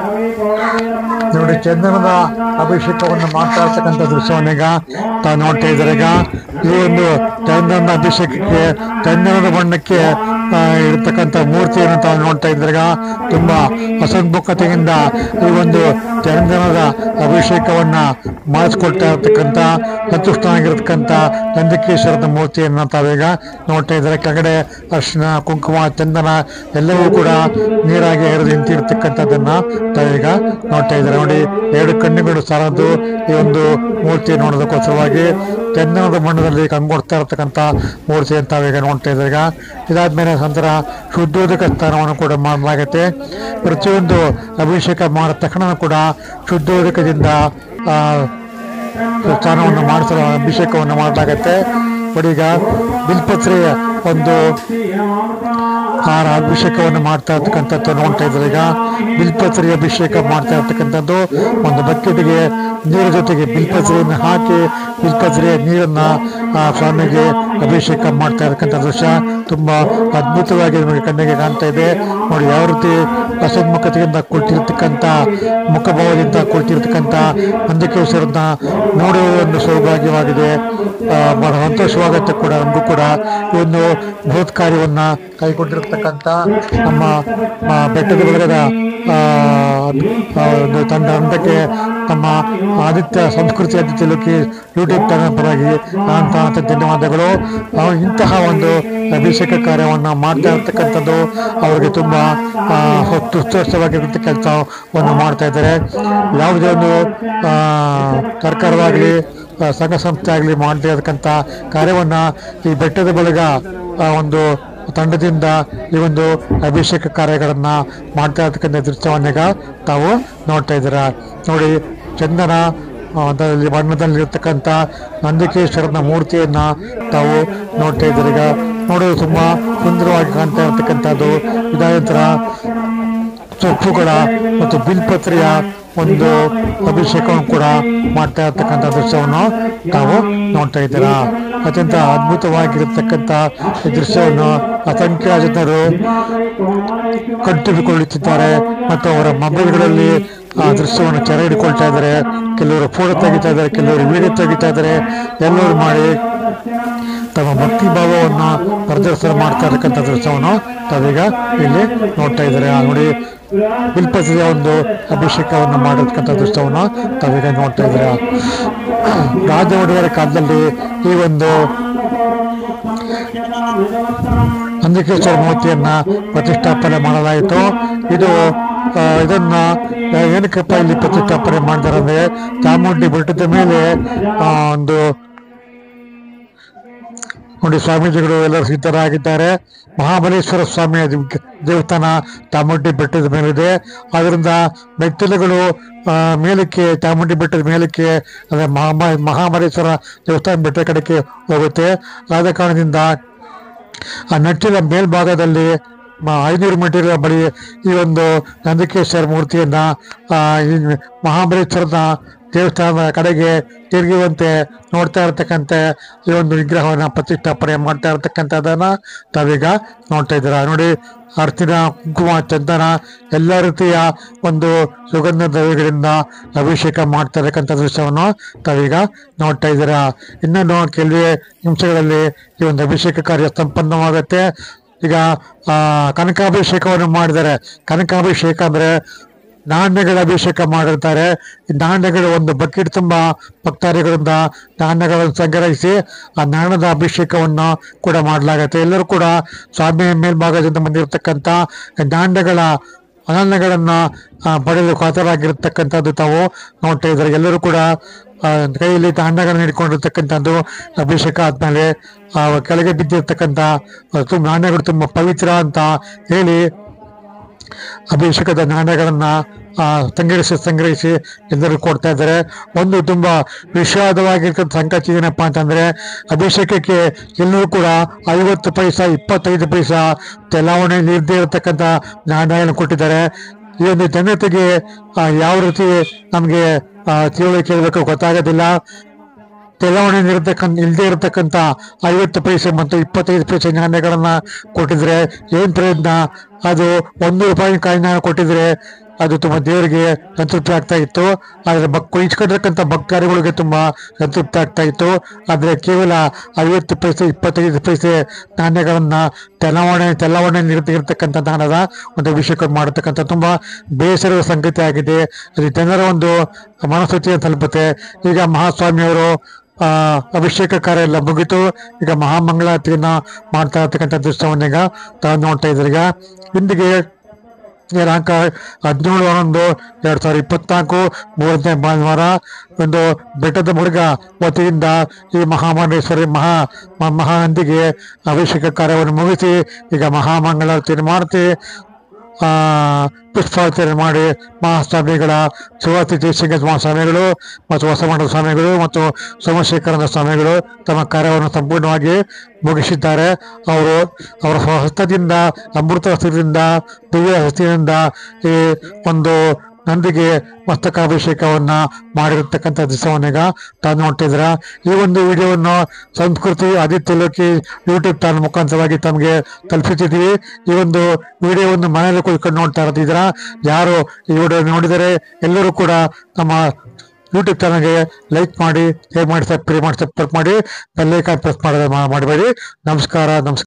ನೋಡಿ ಚಂದನದ ಅಭಿಷೇಕವನ್ನು ಮಾಡ್ತಾ ಇರ್ತಕ್ಕಂಥ ದೃಶ್ಯವನ್ನೀಗ ತಾವು ನೋಡ್ತಾ ಇದ್ದಾರೆ ಈಗ ಈ ಒಂದು ಚಂದನದ ಅಭಿಷೇಕಕ್ಕೆ ಚಂದನದ ಬಣ್ಣಕ್ಕೆ ಆ, ಇರ್ತಕ್ಕಂಥ ಮೂರ್ತಿಯನ್ನು ತಾವು ನೋಡ್ತಾ ಇದ್ದಾರೆ ಈಗ ತುಂಬಾ ಅಸನ್ಮುಖತೆಯಿಂದ ಈ ಒಂದು ಚಂದನದ ಅಭಿಷೇಕವನ್ನ ಮಾಡಿಸ್ಕೊಳ್ತಾ ಇರ್ತಕ್ಕಂಥ ಸಂತುಷ್ಟನಾಗಿರ್ತಕ್ಕಂಥ ನಂದಿಕೇಶ್ವರದ ಮೂರ್ತಿಯನ್ನ ತಾವೀಗ ನೋಡ್ತಾ ಇದ್ದಾರೆ ಕೆಳಗಡೆ ಅರ್ಶಿನ ಕುಂಕುಮ ಚಂದನ ಎಲ್ಲವೂ ಕೂಡ ನೀರಾಗಿ ಹರಿದು ನಿಂತಿರ್ತಕ್ಕಂಥದ್ದನ್ನ ತಾವೀಗ ನೋಡ್ತಾ ಇದ್ದಾರೆ ನೋಡಿ ಎರಡು ಕಣ್ಣುಗಳು ಸಾರದ್ದು ಈ ಒಂದು ಮೂರ್ತಿ ನೋಡೋದಕ್ಕೋಸ್ಕರವಾಗಿ ಚಂದನದ ಬಣ್ಣದಲ್ಲಿ ಕಂಗೊಡ್ತಾ ಇರತಕ್ಕಂಥ ಮೂರ್ತಿಯನ್ನು ತಾವೀಗ ನೋಡ್ತಾ ಇದ್ದಾರೆ ಈಗ ಇದಾದ್ಮೇಲೆ ನಂತರ ಶುದ್ಧೋದಕ ಸ್ನಾನವನ್ನು ಕೂಡ ಮಾಡಲಾಗುತ್ತೆ ಪ್ರತಿಯೊಂದು ಅಭಿಷೇಕ ಮಾಡಿದ ತಕ್ಷಣ ಕೂಡ ಶುದ್ಧೋದಕದಿಂದ ಆ, ಸ್ನಾನವನ್ನು ಮಾಡಿಸಲು ಅಭಿಷೇಕವನ್ನು ಮಾಡಲಾಗತ್ತೆ ಬಟ್ ಈಗ ಬಿಲ್ಪತ್ರೆಯ ಒಂದು ಹಾರ ಅಭಿಷೇಕವನ್ನು ಮಾಡ್ತಾ ಇರ್ತಕ್ಕಂಥದ್ದು ನೋಡ್ತಾ ಇದ್ದಾರೆ ಈಗ ಬಿಲ್ಪತ್ರೆ ಅಭಿಷೇಕ ಮಾಡ್ತಾ ಇರ್ತಕ್ಕಂಥದ್ದು ಒಂದು ಬಕೆಟ್ಗೆ ನೀರ ಜೊತೆಗೆ ಬಿಲ್ಪತ್ರೆಯನ್ನು ಹಾಕಿ ಬಿಲ್ಪತ್ರೆಯ ನೀರನ್ನ ಆ ಸ್ವಾಮಿಗೆ ಅಭಿಷೇಕ ಮಾಡ್ತಾ ಇರ್ತಕ್ಕಂಥ ದೃಶ್ಯ ತುಂಬಾ ಅದ್ಭುತವಾಗಿ ನಮಗೆ ಕಣ್ಣಿಗೆ ಕಾಣ್ತಾ ಇದೆ ನೋಡಿ ಯಾವ ರೀತಿ ಅಸನ್ಮುಖತೆಯಿಂದ ಕುಳಿತಿರ್ತಕ್ಕಂಥ ಮುಖಭಾವದಿಂದ ಕುಳಿತಿರ್ತಕ್ಕಂಥ ನಂದಿಕೇಶ್ವರನ್ನ ನೋಡುವ ಒಂದು ಸೌಭಾಗ್ಯವಾಗಿದೆ ಆ, ಬಹಳ ಸಂತೋಷವಾಗುತ್ತೆ ಕೂಡ ನಮಗೂ ಕೂಡ ಈ ಒಂದು ಬೃಹತ್ ಕಾರ್ಯವನ್ನ ಕೈಗೊಂಡಿರ್ತಕ್ಕಂಥ ನಮ್ಮ ಆ, ಬೆಟ್ಟದ ಬಳಗದ ಆ, ಆ, ಒಂದು ತಂಡ ತಂಡಕ್ಕೆ ನಮ್ಮ ಆದಿತ್ಯ ಸಂಸ್ಕೃತಿ ಆದಿತ್ಯ ಲೋಕಿ ಯೂಟ್ಯೂಬ್ ಚಾನಲ್ ಪರವಾಗಿ ಅಂತ ಧನ್ಯವಾದಗಳು ಆ, ಇಂತಹ ಒಂದು ಅಭಿಷೇಕ ಕಾರ್ಯವನ್ನ ಮಾಡ್ತಾ ಇರ್ತಕ್ಕಂಥದ್ದು ಅವರಿಗೆ ತುಂಬಾ ಆ, ಹೊತ್ತು ಉತ್ಕೃಷ್ಟವಾಗಿರುತ್ತೆ ಕೆಲಸವನ್ನು ಮಾಡ್ತಾ ಇದ್ದಾರೆ ಯಾವುದೇ ಒಂದು ಆ, ಸರ್ಕಾರವಾಗಲಿ ಆ, ಸಂಘ ಸಂಸ್ಥೆ ಆಗಲಿ ಮಾಡದೇ ಇರತಕ್ಕಂಥ ಕಾರ್ಯವನ್ನ ಈ ಬೆಟ್ಟದ ಬಳಗ ಆ, ಒಂದು ತಂಡದಿಂದ ಈ ಒಂದು ಅಭಿಷೇಕ ಕಾರ್ಯಗಳನ್ನ ಮಾಡ್ತಾ ಇರ್ತಕ್ಕಂಥ ದೃಶ್ಯವನ್ನೀಗ ತಾವು ನೋಡ್ತಾ ಇದ್ದೀರಾ ನೋಡಿ ಚಂದನ ಆ, ಅದರಲ್ಲಿ ಬಣ್ಣದಲ್ಲಿರ್ತಕ್ಕಂಥ ನಂದಿಕೇಶ್ವರನ ಮೂರ್ತಿಯನ್ನ ತಾವು ನೋಡ್ತಾ ಇದ್ದೀರಿ ಈಗ ನೋಡೋದು ತುಂಬಾ ಸುಂದರವಾಗಿ ಕಾಣ್ತಾ ಇರ್ತಕ್ಕಂಥದ್ದು ಇದಾದ ನಂತರ ಸೊಪ್ಪುಗಳ ಮತ್ತು ಬಿಲ್ಪತ್ರೆಯ ಒಂದು ಅಭಿಷೇಕವನ್ನು ಕೂಡ ಮಾಡ್ತಾ ಇರ್ತಕ್ಕಂಥ ದೃಶ್ಯವನ್ನು ತಾವು ನೋಡ್ತಾ ಇದ್ದೀರಾ ಅತ್ಯಂತ ಅದ್ಭುತವಾಗಿರತಕ್ಕಂಥ ಈ ದೃಶ್ಯವನ್ನು ಅಸಂಖ್ಯಾತ ಜನರು ಕಣ್ತುಂಬಿಕೊಳ್ಳುತ್ತಿದ್ದಾರೆ ಮತ್ತು ಅವರ ಮೊಬೈಲ್ಗಳಲ್ಲಿ ಆ ದೃಶ್ಯವನ್ನು ಸೆರೆ ಹಿಡ್ಕೊಳ್ತಾ ಇದ್ದಾರೆ ಕೆಲವರು ಫೋಟೋ ತೆಗಿತಾ ಇದ್ದಾರೆ ಕೆಲವರು ವಿಡಿಯೋ ತೆಗಿತಾ ಇದ್ದಾರೆ ಎಲ್ಲರೂ ಮಾಡಿ ತಮ್ಮ ಭಕ್ತಿ ಭಾವವನ್ನು ಪ್ರದರ್ಶನ ಮಾಡ್ತಾ ಇರತಕ್ಕಂಥ ದೃಶ್ಯವನ್ನು ತಾವೀಗ ಇಲ್ಲಿ ನೋಡ್ತಾ ಇದ್ದಾರೆ ಆ ನೋಡಿ ಬಿಲ್ಪತ್ರೆಯ ಒಂದು ಅಭಿಷೇಕವನ್ನು ಮಾಡಿರ್ತಕ್ಕಂಥ ದೃಶ್ಯವನ್ನು ತಾವೀಗ ನೋಡ್ತಾ ಇದ್ದೀರಾ ರಾಜ ಒಡೆಯರ ಕಾಲದಲ್ಲಿ ಈ ಒಂದು ನಂದಿಕೇಶ್ವರ ಮೂರ್ತಿಯನ್ನ ಪ್ರತಿಷ್ಠಾಪನೆ ಮಾಡಲಾಯಿತು ಇದು ಆ, ಇದನ್ನ ಆ, ಏನಕ್ಕಪ್ಪ ಇಲ್ಲಿ ಪ್ರತಿಷ್ಠಾಪನೆ ಮಾಡ್ತಾರೆ ಅಂದ್ರೆ ಚಾಮುಂಡಿ ಬೆಟ್ಟದ ಮೇಲೆ ಆ, ಒಂದು ನೋಡಿ ಸ್ವಾಮೀಜಿಗಳು ಎಲ್ಲರೂ ಸಿದ್ಧರಾಗಿದ್ದಾರೆ ಮಹಾಬಲೇಶ್ವರ ಸ್ವಾಮಿಯ ದಿವ್- ದೇವಸ್ಥಾನ ಚಾಮುಂಡಿ ಬೆಟ್ಟದ ಮೇಲಿದೆ ಅದರಿಂದ ಮೆಟ್ಟಿಲುಗಳು ಆ, ಮೇಲಕ್ಕೆ ಚಾಮುಂಡಿ ಬೆಟ್ಟದ ಮೇಲಕ್ಕೆ ಅಂದ್ರೆ ಮಹಾ ಮಹಾಬಲೇಶ್ವರ ದೇವಸ್ಥಾನ ಬೆಟ್ಟ ಕಡೆಗೆ ಹೋಗುತ್ತೆ ಆದ ಕಾರಣದಿಂದ ಆ ನಟ್ಟಿನ ಮೇಲ್ಭಾಗದಲ್ಲಿ ಮ- ಐನೂರು ಮೀಟರ್ ಬಳಿ ಈ ಒಂದು ನಂದಿಕೇಶ್ವರ ಮೂರ್ತಿಯನ್ನ ಆ, ಈ ಮಹಾಬಲೇಶ್ವರನ ದೇವಸ್ಥಾನದ ಕಡೆಗೆ ತಿರುಗುವಂತೆ ನೋಡ್ತಾ ಇರತಕ್ಕಂಥ ಈ ಒಂದು ವಿಗ್ರಹವನ್ನ ಪ್ರತಿಷ್ಠಾಪನೆ ಮಾಡ್ತಾ ಇರತಕ್ಕಂಥದ್ದನ್ನ ತಾವೀಗ ನೋಡ್ತಾ ಇದ್ದೀರಾ ನೋಡಿ ಅರ್ತಿನ ಕುಂಕುಮ ಚಂದನ ಎಲ್ಲ ರೀತಿಯ ಒಂದು ಸುಗಂಧ ದ್ರವ್ಯಗಳಿಂದ ಅಭಿಷೇಕ ಮಾಡ್ತಾ ಇರತಕ್ಕಂಥ ದೃಶ್ಯವನ್ನು ತಾವೀಗ ನೋಡ್ತಾ ಇದ್ದೀರಾ ಇನ್ನೊಂದು ಕೆಲವೇ ನಿಮಿಷಗಳಲ್ಲಿ ಈ ಒಂದು ಅಭಿಷೇಕ ಕಾರ್ಯ ಸಂಪನ್ನವಾಗುತ್ತೆ ಈಗ ಆ ಕನಕಾಭಿಷೇಕವನ್ನು ಮಾಡಿದ್ದಾರೆ ಕನಕಾಭಿಷೇಕ ಅಂದ್ರೆ ನಾಣ್ಯಗಳ ಅಭಿಷೇಕ ಮಾಡಿರ್ತಾರೆ ಈ ನಾಣ್ಯಗಳು ಒಂದು ಬಕೆಟ್ ತುಂಬಾ ಭಕ್ತಾದಿಗಳಿಂದ ನಾಣ್ಯಗಳನ್ನು ಸಂಗ್ರಹಿಸಿ ಆ ನಾಣ್ಯದ ಅಭಿಷೇಕವನ್ನು ಕೂಡ ಮಾಡಲಾಗುತ್ತೆ ಎಲ್ಲರೂ ಕೂಡ ಸ್ವಾಮಿಯ ಮೇಲ್ಭಾಗದಿಂದ ಬಂದಿರತಕ್ಕಂಥ ನಾಣ್ಯಗಳ ಅನನ್ಯಗಳನ್ನ ಆ, ಪಡೆಯಲು ಕಾತರಾಗಿರ್ತಕ್ಕಂಥದ್ದು ತಾವು ನೋಡ್ತಾ ಇದ್ದಾರೆ ಎಲ್ಲರೂ ಕೂಡ ಆ, ಕೈಯಲ್ಲಿ ನಾಣ್ಯಗಳನ್ನು ಹಿಡ್ಕೊಂಡಿರ್ತಕ್ಕಂಥದ್ದು ಅಭಿಷೇಕ ಆದ್ಮೇಲೆ ಆ ಕೆಳಗೆ ಬಿದ್ದಿರ್ತಕ್ಕಂಥ ಆ, ತುಂಬ ನಾಣ್ಯಗಳು ತುಂಬ ಪವಿತ್ರ ಅಂತ ಹೇಳಿ ಅಭಿಷೇಕದ ನಾಣ್ಯಗಳನ್ನ ಆ, ಸಂಗ್ರಹಿಸಿ ಸಂಗ್ರಹಿಸಿ ಎಲ್ಲರೂ ಕೊಡ್ತಾ ಇದ್ದಾರೆ ಒಂದು ತುಂಬಾ ವಿಷಾದವಾಗಿರ್ತಕ್ಕಂಥ ಸಂಗತಿ ಏನಪ್ಪಾ ಅಂತಂದ್ರೆ ಅಭಿಷೇಕಕ್ಕೆ ಎಲ್ಲರೂ ಕೂಡ ಐವತ್ತು ಪೈಸಾ ಇಪ್ಪತ್ತೈದು ಪೈಸಾ ಚಲಾವಣೆ ನೀಡದೇ ಇರತಕ್ಕಂಥ ನಾಣ್ಯಗಳನ್ನು ಕೊಟ್ಟಿದ್ದಾರೆ ಈ ಒಂದು ಜನತೆಗೆ ಆ, ಯಾವ ರೀತಿ ನಮಗೆ ತಿಳುವಳಿಕೆ ಇರಬೇಕು ಗೊತ್ತಾಗೋದಿಲ್ಲ ಚಲಾವಣೆ ಇರತಕ್ಕಂಥ ಇಲ್ಲದೆ ಇರತಕ್ಕಂಥ ಐವತ್ತು ಪೈಸೆ ಮತ್ತು ಇಪ್ಪತ್ತೈದು ಪೈಸೆ ನಾಣ್ಯಗಳನ್ನ ಕೊಟ್ಟಿದ್ರೆ ಏನ್ ಪ್ರಯತ್ನ ಅದು ಒಂದು ರೂಪಾಯಿ ಕಾಯಿನ ಕೊಟ್ಟಿದ್ರೆ ಅದು ತುಂಬಾ ದೇವರಿಗೆ ಸಂತೃಪ್ತಿ ಆಗ್ತಾ ಇತ್ತು ಆದ್ರೆ ಬಕ್ ಇಸ್ಕೊಂಡಿರ್ತಕ್ಕಂಥ ಭಕ್ತಾದಿಗಳಿಗೆ ತುಂಬಾ ಸಂತೃಪ್ತಿ ಆಗ್ತಾ ಇತ್ತು ಆದ್ರೆ ಕೇವಲ ಐವತ್ತು ಪೈಸೆ ಇಪ್ಪತ್ತೈದು ಪೈಸೆ ನಾಣ್ಯಗಳನ್ನ ಚಲಾವಣೆ ಚಲಾವಣೆ ಇರತಕ್ಕಂಥ ದಾನದ ಒಂದು ಅಭಿಷೇಕ ಮಾಡತಕ್ಕಂಥ ತುಂಬಾ ಬೇಸರದ ಸಂಗತಿ ಆಗಿದೆ ಅದು ಜನರ ಒಂದು ಮನಸ್ಥಿತಿಯನ್ನು ತಲುಪುತ್ತೆ ಈಗ ಮಹಾಸ್ವಾಮಿಯವರು ಆ ಅಭಿಷೇಕ ಕಾರ್ಯ ಎಲ್ಲ ಮುಗಿತು ಈಗ ಮಹಾಮಂಗಳಾರತಿಯನ್ನ ಮಾಡ್ತಾ ಇರ್ತಕ್ಕಂಥ ದೃಶ್ಯವನ್ನೀಗ ತಾವು ನೋಡ್ತಾ ಇದ್ದೀರಿ ಈಗ ಇಂದಿಗೆ ದಿನಾಂಕ ಹದಿನೇಳು ಹನ್ನೊಂದು ಎರಡ್ ಸಾವಿರದ ಇಪ್ಪತ್ನಾಲ್ಕು ಮೂರನೇ ಭಾನುವಾರ ಒಂದು ಬೆಟ್ಟದ ಮುರುಗ ವತಿಯಿಂದ ಈ ಮಹಾಮಂಡೇಶ್ವರಿ ಮಹಾ ಮ- ಮಹಾನಂದಿಗೆ ಅಭಿಷೇಕ ಕಾರ್ಯವನ್ನು ಮುಗಿಸಿ ಈಗ ಮಹಾಮಂಗಳಾರತಿಯನ್ನು ಮಾಡ್ತಿ ಆ ಪುಷ್ಪಾರ್ಚನೆ ಮಾಡಿ ಮಹಾಸ್ವಾಮಿಗಳ ಸುವಾಸಿ ಜಯಸಿಂಗ ಮಹಾಸ್ವಾಮಿಗಳು ಮತ್ತು ಹೊಸಮಠದ ಸ್ವಾಮಿಗಳು ಮತ್ತು ಸೋಮಶೇಖರನ ಸ್ವಾಮಿಗಳು ತಮ್ಮ ಕಾರ್ಯವನ್ನು ಸಂಪೂರ್ಣವಾಗಿ ಮುಗಿಸಿದ್ದಾರೆ ಅವರು ಅವರ ಹಸ್ತದಿಂದ ಅಮೃತ ಹಸ್ತದಿಂದ ದಿವ್ಯ ಹಸ್ತಿನಿಂದ ಈ ಒಂದು ನಂದಿಗೆ ಮಸ್ತಕಾಭಿಷೇಕವನ್ನ ಮಾಡಿರತಕ್ಕಂಥ ದಿವಸವನ್ನೀಗ ತಾವು ನೋಡ್ತಿದ್ರ ಈ ಒಂದು ವಿಡಿಯೋವನ್ನು ಸಂಸ್ಕೃತಿ ಆದಿತ್ಯ ಲೋಕಿ ಯೂಟ್ಯೂಬ್ ಚಾನಲ್ ಮುಖಾಂತರವಾಗಿ ತಮಗೆ ತಲುಪಿಸಿದ್ದೀವಿ ಈ ಒಂದು ವಿಡಿಯೋವನ್ನು ಮನೆಯಲ್ಲಿ ಕುತ್ಕೊಂಡು ನೋಡ್ತಾ ಇರ್ತಿದ್ರ ಯಾರು ಈ ವಿಡಿಯೋ ನೋಡಿದರೆ ಎಲ್ಲರೂ ಕೂಡ ನಮ್ಮ ಯೂಟ್ಯೂಬ್ ಚಾನಲ್ಗೆ ಲೈಕ್ ಮಾಡಿ ಶೇರ್ ಮಾಡಿ ಸಬ್ಸ್ಕ್ರೈಬ್ ಮಾಡಿ ಸಬ್ಸ್ಕ್ರೈಬ್ ಮಾಡಿ ಬೆಲ್ಲೈಕಾನ್ ಪ್ರೆಸ್ ಮಾಡೋದು ಮಾಡಬೇಡಿ ನಮಸ್ಕಾರ ನಮಸ್ಕಾರ